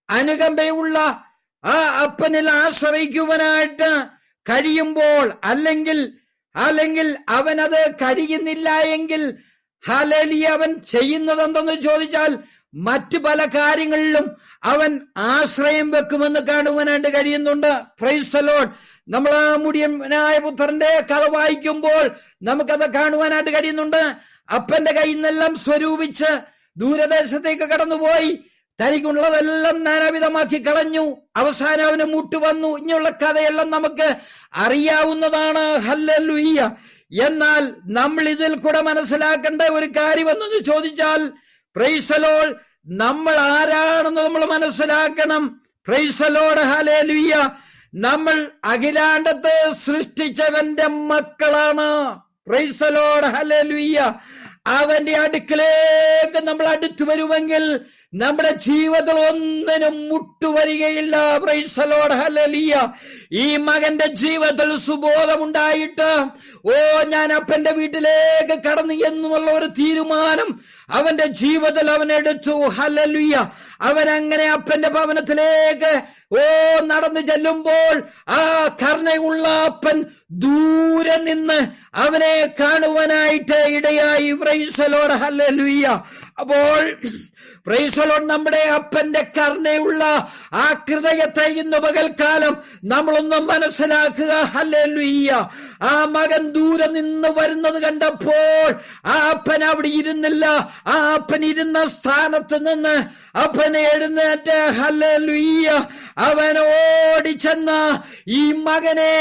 അനുകമ്പയുള്ള ആ അപ്പനിൽ ആശ്രയിക്കുവാനായിട്ട് കഴിയുമ്പോൾ അല്ലെങ്കിൽ അല്ലെങ്കിൽ അവനത് കഴിയുന്നില്ല എങ്കിൽ ഹലലി അവൻ ചെയ്യുന്നത് എന്തെന്ന് ചോദിച്ചാൽ മറ്റു പല കാര്യങ്ങളിലും അവൻ ആശ്രയം വെക്കുമെന്ന് കാണുവാനായിട്ട് കഴിയുന്നുണ്ട് പ്രൈസലോൺ നമ്മൾ ആ മുടിയനായ പുത്രന്റെ കഥ വായിക്കുമ്പോൾ നമുക്കത് കാണുവാനായിട്ട് കഴിയുന്നുണ്ട് അപ്പന്റെ കയ്യിൽ നിന്നെല്ലാം സ്വരൂപിച്ച് ദൂരദേശത്തേക്ക് കടന്നുപോയി തനിക്കുള്ളതെല്ലാം നാനാവിധമാക്കി കളഞ്ഞു അവസാനം അവന് മുട്ടുവന്നു ഇങ്ങനെയുള്ള കഥയെല്ലാം നമുക്ക് അറിയാവുന്നതാണ് ഹല്ലുയ്യ എന്നാൽ നമ്മൾ ഇതിൽ കൂടെ മനസ്സിലാക്കേണ്ട ഒരു കാര്യം എന്തെന്ന് ചോദിച്ചാൽ പ്രൈസലോൾ നമ്മൾ ആരാണെന്ന് നമ്മൾ മനസ്സിലാക്കണം പ്രൈസലോട് ഹലേലുയ്യ നമ്മൾ അഖിലാണ്ടത്തെ സൃഷ്ടിച്ചവന്റെ മക്കളാണ് പ്രൈസലോട് ഹലേലുയ്യ അവന്റെ അടുക്കലേക്ക് നമ്മൾ അടുത്തു വരുമെങ്കിൽ നമ്മുടെ ജീവിതത്തിൽ ഒന്നിനും മുട്ടുവരികയില്ല പ്രൈസലോട് ഹലലിയ ഈ മകന്റെ ജീവിതത്തിൽ സുബോധമുണ്ടായിട്ട് ഓ ഞാൻ അപ്പന്റെ വീട്ടിലേക്ക് കടന്നു എന്നുള്ള ഒരു തീരുമാനം അവന്റെ ജീവിതത്തിൽ അവൻ എടുത്തു ഹലലുയ അവൻ അങ്ങനെ അപ്പന്റെ ഭവനത്തിലേക്ക് ഓ നടന്നു ചെല്ലുമ്പോൾ ആ കർണയുള്ള അപ്പൻ ദൂരെ നിന്ന് അവനെ കാണുവാനായിട്ട് ഇടയായി പ്രൈസലോട് ഹല്ലുയ്യ അപ്പോൾ പ്രൈസലോൺ നമ്മുടെ അപ്പന്റെ കർണയുള്ള ആ ഹൃദയത്തെ ഇന്ന് പകൽക്കാലം നമ്മളൊന്നും മനസ്സിലാക്കുക ഹല്ലുയ്യ ആ മകൻ ദൂരെ നിന്ന് വരുന്നത് കണ്ടപ്പോൾ ആ അപ്പൻ അവിടെ ഇരുന്നില്ല ആ അപ്പൻ ഇരുന്ന സ്ഥാനത്ത് നിന്ന് അപ്പനെ എഴുന്നേറ്റ് ഹല്ലുയ്യ അവൻ ഓടിച്ചെന്ന ഈ മകനെ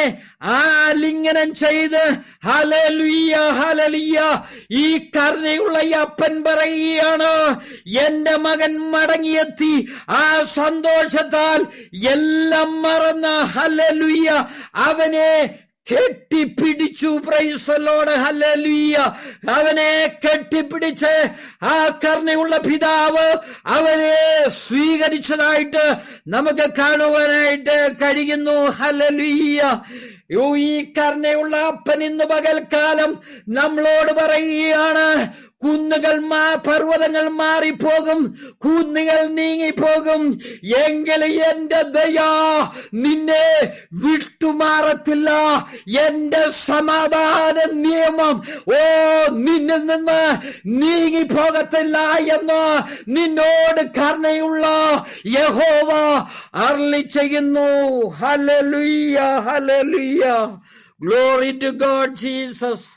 ആലിംഗനം ചെയ്ത് ഹലലുയ്യ ഹലലിയ ഈ കരുണയുള്ള ഈ അപ്പൻ പറയുകയാണ് എന്റെ മകൻ മടങ്ങിയെത്തി ആ സന്തോഷത്താൽ എല്ലാം മറന്ന ഹലലുയ്യ അവനെ കെട്ടിപ്പിടിച്ചു പ്രൈസലോട് ഹല്ലേലൂയ അവനെ കെട്ടിപ്പിടിച്ച് ആ കരുണയുള്ള പിതാവ് അവനെ സ്വീകരിച്ചതായിട്ട് നമുക്ക് കാണുവാനായിട്ട് കഴിയുന്നു ഹല്ലേലൂയ യോ ഈ കരുണയുള്ള അപ്പൻ ഇന്ന് പകൽക്കാലം നമ്മളോട് പറയുകയാണ് കുന്നുകൾ മാ പർവ്വതങ്ങൾ മാറിപ്പോകും കുന്നുകൾ നീങ്ങിപ്പോകും എങ്കിൽ എന്റെ ദയാ നിന്നെ വിട്ടുമാറത്തില്ല എന്റെ സമാധാന നിയമം ഓ നിന്നിൽ നിന്ന് നീങ്ങിപ്പോകത്തില്ല എന്ന് നിന്നോട് കരുണയുള്ള യഹോവ അർളി ചെയ്യുന്നു hallelujah hallelujah glory to God Jesus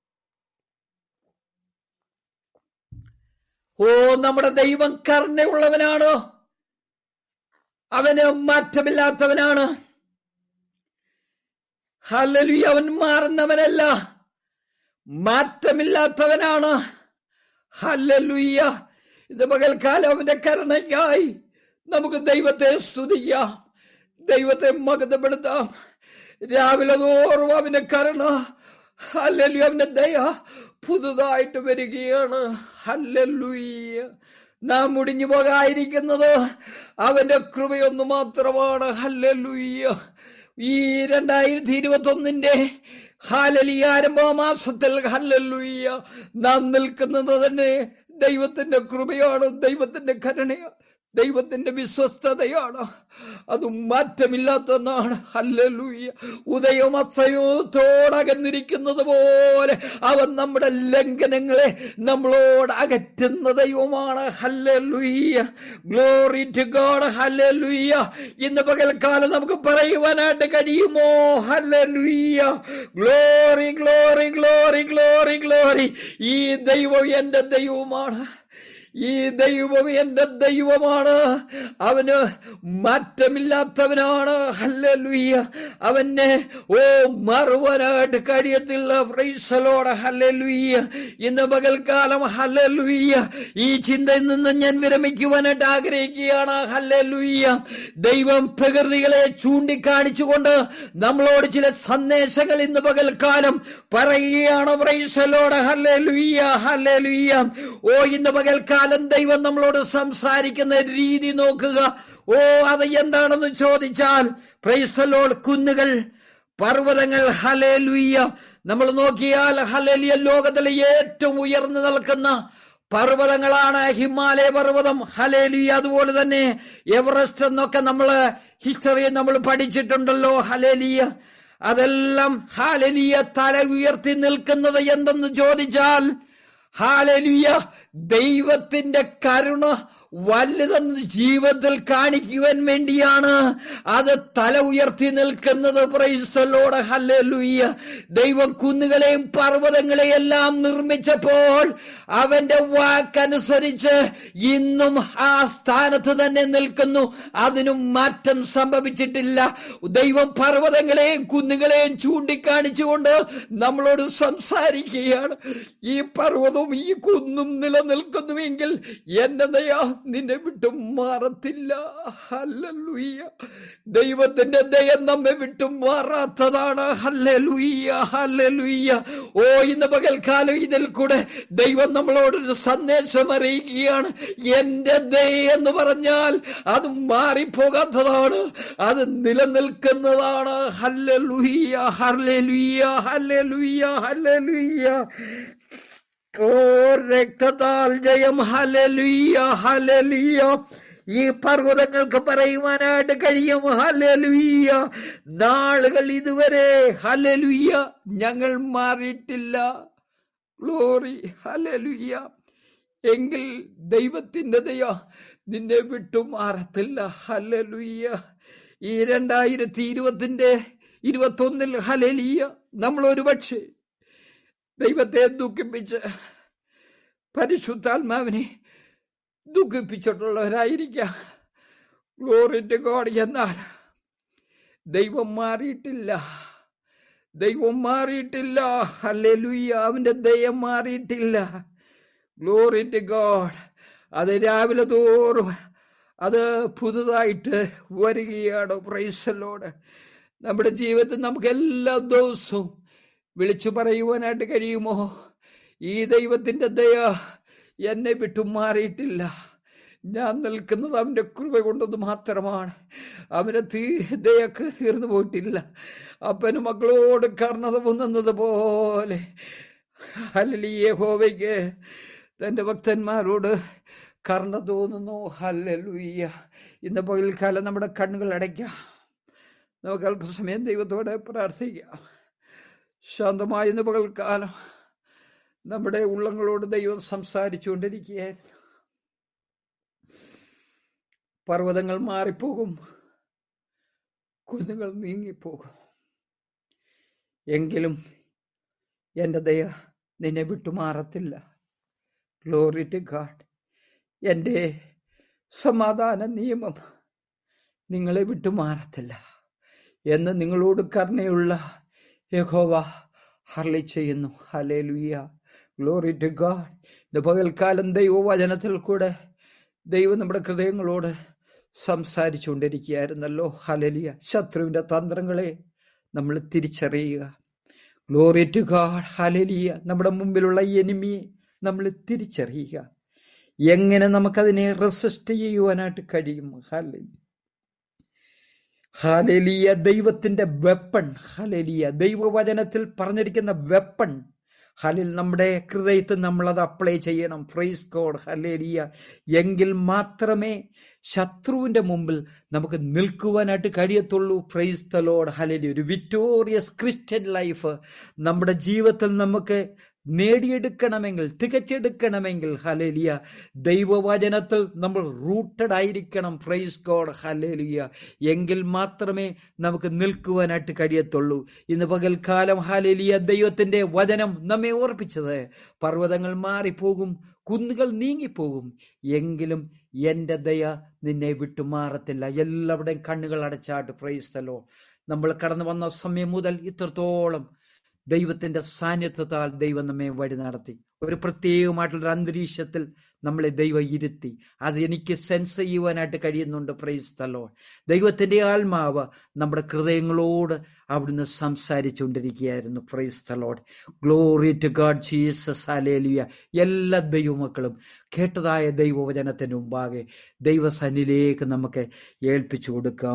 ഓ നമ്മുടെ ദൈവം കരുണയുള്ളവനാണ് അവന് മാറ്റമില്ലാത്തവനാണ് ഹല്ലലി അവൻ മാറുന്നവനല്ല മാറ്റമില്ലാത്തവനാണ് ഹല്ലലുയ്യ ഇത് പകൽക്കാലം അവന്റെ കരുണയ്ക്കായി നമുക്ക് ദൈവത്തെ സ്തുതിക്കാം ദൈവത്തെ മകതപ്പെടുത്താം രാവിലെ തോറും അവന്റെ കരുണ ഹല്ലലു അവന്റെ ദയ പുതുതായിട്ട് വരികയാണ് ഹല്ലലുയ്യ നാം മുടിഞ്ഞു പോകാതിരിക്കുന്നത് അവന്റെ കൃപയൊന്നു മാത്രമാണ് ഹല്ലലുയ്യ ഈ രണ്ടായിരത്തി ഇരുപത്തി ഒന്നിന്റെ ഹാലലി ആരംഭ മാസത്തിൽ ഹല്ലലുയ്യ നാം നിൽക്കുന്നത് തന്നെ ദൈവത്തിന്റെ കൃപയാണ് ദൈവത്തിന്റെ കരുണയാണ് ദൈവത്തിന്റെ വിശ്വസ്തതയാണ് അത് മാറ്റമില്ലാത്തതാണ് ഹല്ലലൂയ ഉദയം അസയോത്തോടകന്നിരിക്കുന്നത് പോലെ അവൻ നമ്മുടെ ലംഘനങ്ങളെ നമ്മളോട് അകറ്റുന്ന ദൈവമാണ് hallelujah glory to God hallelujah ഇന്ന് പകൽക്കാലം നമുക്ക് പറയുവാനായിട്ട് കഴിയുമോ hallelujah glory glory glory glory glory ഈ ദൈവം എന്റെ ദൈവമാണ് ഈ ദൈവം എന്റെ ദൈവമാണ് അവന് മാറ്റമില്ലാത്തവനാണ് ഹല്ലലുയ്യ അവനെ ഓ മറുവനായിട്ട് കഴിയത്തില്ല ഫ്രൈസലോട് ഹല്ലലുയ്യ ഇന്ന് പകൽക്കാലം ഹല്ലലുയ്യ ഈ ചിന്തയിൽ നിന്ന് ഞാൻ വിരമിക്കുവാനായിട്ട് ആഗ്രഹിക്കുകയാണ് ഹല്ലലുയ്യ ദൈവം പ്രകൃതികളെ ചൂണ്ടിക്കാണിച്ചുകൊണ്ട് നമ്മളോട് ചില സന്ദേശങ്ങൾ ഇന്ന് പകൽക്കാലം പറയുകയാണ് ഫ്രൈസലോട് ഹല്ലലുയ്യ ഹല്ലലുയ്യ ഓ ഇന്ന് പകൽക്കാലം കാലം ദൈവം നമ്മളോട് സംസാരിക്കുന്ന രീതി നോക്കുക ഓ അത് എന്താണെന്ന് ചോദിച്ചാൽ പ്രൈസലോൾ കുന്നുകൾ പർവ്വതങ്ങൾ ഹലേലുയ്യ നമ്മൾ നോക്കിയാൽ ഹലേലിയ ലോകത്തിലെ ഏറ്റവും ഉയർന്നു നിൽക്കുന്ന പർവ്വതങ്ങളാണ് ഹിമാലയ പർവ്വതം ഹലേലി അതുപോലെ തന്നെ എവറസ്റ്റ് എന്നൊക്കെ നമ്മൾ ഹിസ്റ്ററി നമ്മൾ പഠിച്ചിട്ടുണ്ടല്ലോ ഹലേലിയ അതെല്ലാം ഹാലലിയ തല ഉയർത്തി നിൽക്കുന്നത് എന്തെന്ന് ചോദിച്ചാൽ ഹാലലിയ ദൈവത്തിന്റെ കരുണ വലുതെന്ന് ജീവിതത്തിൽ കാണിക്കുവാൻ വേണ്ടിയാണ് അത് തല ഉയർത്തി നിൽക്കുന്നത് പ്രൈസലോട് ഹല്ലേലൂയ്യ ദൈവം കുന്നുകളെയും പർവ്വതങ്ങളെയും എല്ലാം നിർമ്മിച്ചപ്പോൾ അവന്റെ വാക്കനുസരിച്ച് ഇന്നും ആ സ്ഥാനത്ത് തന്നെ നിൽക്കുന്നു അതിനും മാറ്റം സംഭവിച്ചിട്ടില്ല ദൈവം പർവ്വതങ്ങളെയും കുന്നുകളെയും ചൂണ്ടിക്കാണിച്ചുകൊണ്ട് നമ്മളോട് സംസാരിക്കുകയാണ് ഈ പർവ്വതവും ഈ കുന്നും നിലനിൽക്കുന്നുവെങ്കിൽ എന്റെ ദയ നിന്നെ വിട്ടും മാറത്തില്ല ഹല്ലേലൂയ ദൈവത്തിന്റെ ദയ നമ്മെ വിട്ടും മാറാത്തതാണ് ഹല്ലേലൂയ ഹല്ലേലൂയ ഓ ഇന്ന് പകൽക്കാലം ഇതിൽ കൂടെ ദൈവം നമ്മളോടൊരു സന്ദേശം അറിയിക്കുകയാണ് എന്റെ ദയ എന്ന് പറഞ്ഞാൽ അത് മാറിപ്പോകാത്തതാണ് അത് നിലനിൽക്കുന്നതാണ് ഹല്ലേലൂയ ഹല്ലേലൂയ ഹല്ലേലൂയ ഹല്ലേലൂയ ഓ രക്തത്താൽ ജയം ഹലലുയ്യ ഹലലുയ്യ ഈ പർവ്വതങ്ങൾക്ക് പറയുവാനായിട്ട് കഴിയും ഹലലുയ്യ നാളുകൾ ഇതുവരെ ഹലലുയ്യ ഞങ്ങൾ മാറിയിട്ടില്ല ഗ്ലോറി ഹലലുയ്യ എങ്കിൽ ദൈവത്തിൻ്റെ ദയ നിന്നെ വിട്ടു മാറത്തില്ല ഹലലുയ്യ ഈ രണ്ടായിരത്തി ഇരുപത്തിന്റെ ഇരുപത്തൊന്നിൽ ഹലലിയ നമ്മൾ ഒരുപക്ഷെ ദൈവത്തെ ദുഃഖിപ്പിച്ച് പരിശുദ്ധാത്മാവിനെ ദുഃഖിപ്പിച്ചിട്ടുള്ളവരായിരിക്കാം ഗ്ലോറിറ്റ് ഗോഡ് എന്നാൽ ദൈവം മാറിയിട്ടില്ല ദൈവം മാറിയിട്ടില്ല ഹല്ലേലൂയ അവന്റെ ദയം മാറിയിട്ടില്ല ഗ്ലോറിറ്റ് ഗോഡ് അത് രാവിലെ തോറും അത് പുതുതായിട്ട് വരികയാണ് പ്രൈസലോട് നമ്മുടെ ജീവിതത്തിൽ നമുക്ക് എല്ലാ ദിവസവും വിളിച്ചു പറയുവാനായിട്ട് കഴിയുമോ ഈ ദൈവത്തിന്റെ ദയ എന്നെ വിട്ടു മാറിയിട്ടില്ല ഞാൻ നിൽക്കുന്നത് അവൻ്റെ കൃപ കൊണ്ടത് മാത്രമാണ് അവൻ്റെ തീ ദയൊക്കെ തീർന്നു പോയിട്ടില്ല അപ്പന് മക്കളോട് കർണത പൊന്നുന്നത് പോലെ ഹല്ലിയ ഹോവയ്ക്ക് തൻ്റെ ഭക്തന്മാരോട് കർണ തോന്നുന്നു ഹല്ലുയ്യ ഇന്ന് പകൽക്കാലം നമ്മുടെ കണ്ണുകൾ അടയ്ക്കാം നമുക്ക് അല്പസമയം ദൈവത്തോടെ പ്രാർത്ഥിക്കാം ശാന്തമായ ഇന്ന് പകൽക്കാലം നമ്മുടെ ഉള്ളങ്ങളോട് ദൈവം സംസാരിച്ചുകൊണ്ടിരിക്കുകയായിരുന്നു പർവ്വതങ്ങൾ മാറിപ്പോകും കുന്നുകൾ നീങ്ങിപ്പോകും എങ്കിലും എൻ്റെ ദയ നിന്നെ വിട്ടുമാറത്തില്ല ഗ്ലോറി ടു ഗാഡ് എൻ്റെ സമാധാന നിയമം നിങ്ങളെ വിട്ടുമാറത്തില്ല എന്ന് നിങ്ങളോട് കരുണയുള്ള യഹോവ ഹർലി ചെയ്യുന്നു ഹലേ ലുയ്യ ഗ്ലോറി ടു ഗാഡ് ഇന്ന് പകൽക്കാലം ദൈവവചനത്തിൽ കൂടെ ദൈവം നമ്മുടെ ഹൃദയങ്ങളോട് സംസാരിച്ചുകൊണ്ടിരിക്കുകയായിരുന്നല്ലോ ഹലലിയ ശത്രുവിൻ്റെ തന്ത്രങ്ങളെ നമ്മൾ തിരിച്ചറിയുക ഗ്ലോറി ടു ഗാഡ് ഹലലിയ നമ്മുടെ മുമ്പിലുള്ള എനിമിയെ നമ്മൾ തിരിച്ചറിയുക എങ്ങനെ നമുക്കതിനെ റെസിസ്റ്റ് ചെയ്യുവാനായിട്ട് കഴിയും ഹലലി ഹലലിയ ദൈവത്തിന്റെ വെപ്പൺ ഹലലിയ ദൈവവചനത്തിൽ പറഞ്ഞിരിക്കുന്ന വെപ്പൺ ഹലിൽ നമ്മുടെ ഹൃദയത്തിൽ നമ്മൾ അത് അപ്ലൈ ചെയ്യണം ഫ്രൈസ് കോഡ് ഹലേലിയ എങ്കിൽ മാത്രമേ ശത്രുവിന്റെ മുമ്പിൽ നമുക്ക് നിൽക്കുവാനായിട്ട് കഴിയത്തുള്ളൂ ഫ്രൈസ് ദ ലോഡ് ഹലേലി ഒരു വിക്ടോറിയസ് ക്രിസ്ത്യൻ ലൈഫ് നമ്മുടെ ജീവിതത്തിൽ നമുക്ക് നേടിയെടുക്കണമെങ്കിൽ തികച്ചെടുക്കണമെങ്കിൽ ഹലേലിയ ദൈവവചനത്തിൽ നമ്മൾ റൂട്ടഡ് ആയിരിക്കണം ഫ്രൈസ് ഗോഡ് ഹലേലിയ എങ്കിൽ മാത്രമേ നമുക്ക് നിൽക്കുവാനായിട്ട് കഴിയത്തുള്ളൂ ഇന്ന് പകൽക്കാലം ഹലേലിയ ദൈവത്തിന്റെ വചനം നമ്മെ ഓർപ്പിച്ചത് പർവ്വതങ്ങൾ മാറിപ്പോകും കുന്നുകൾ നീങ്ങിപ്പോകും എങ്കിലും എൻ്റെ ദയ നിന്നെ വിട്ടുമാറത്തില്ല എല്ലാവരുടെയും കണ്ണുകൾ അടച്ചാട്ട് പ്രൈസ്തലോ നമ്മൾ കടന്നു വന്ന സമയം മുതൽ ഇത്രത്തോളം ദൈവത്തിന്റെ സാന്നിധ്യത്താൽ ദൈവം നമ്മെ വഴി നടത്തി ഒരു പ്രത്യേകമായിട്ടുള്ള അന്തരീക്ഷത്തിൽ നമ്മളെ ദൈവം ഇരുത്തി അത് എനിക്ക് സെൻസ് ചെയ്യുവാനായിട്ട് കഴിയുന്നുണ്ട് പ്രൈസ് തലോ ദൈവത്തിന്റെ ആത്മാവ് നമ്മുടെ ഹൃദയങ്ങളോട് അവിടുന്ന് സംസാരിച്ചുകൊണ്ടിരിക്കുകയായിരുന്നു praise the Lord glory to God Jesus hallelujah എല്ലാ ദൈവമക്കളും കേട്ടതായ ദൈവവചനത്തിന് മുമ്പാകെ ദൈവസന്നിലേക്ക് നമുക്ക് ഏൽപ്പിച്ചു കൊടുക്കാം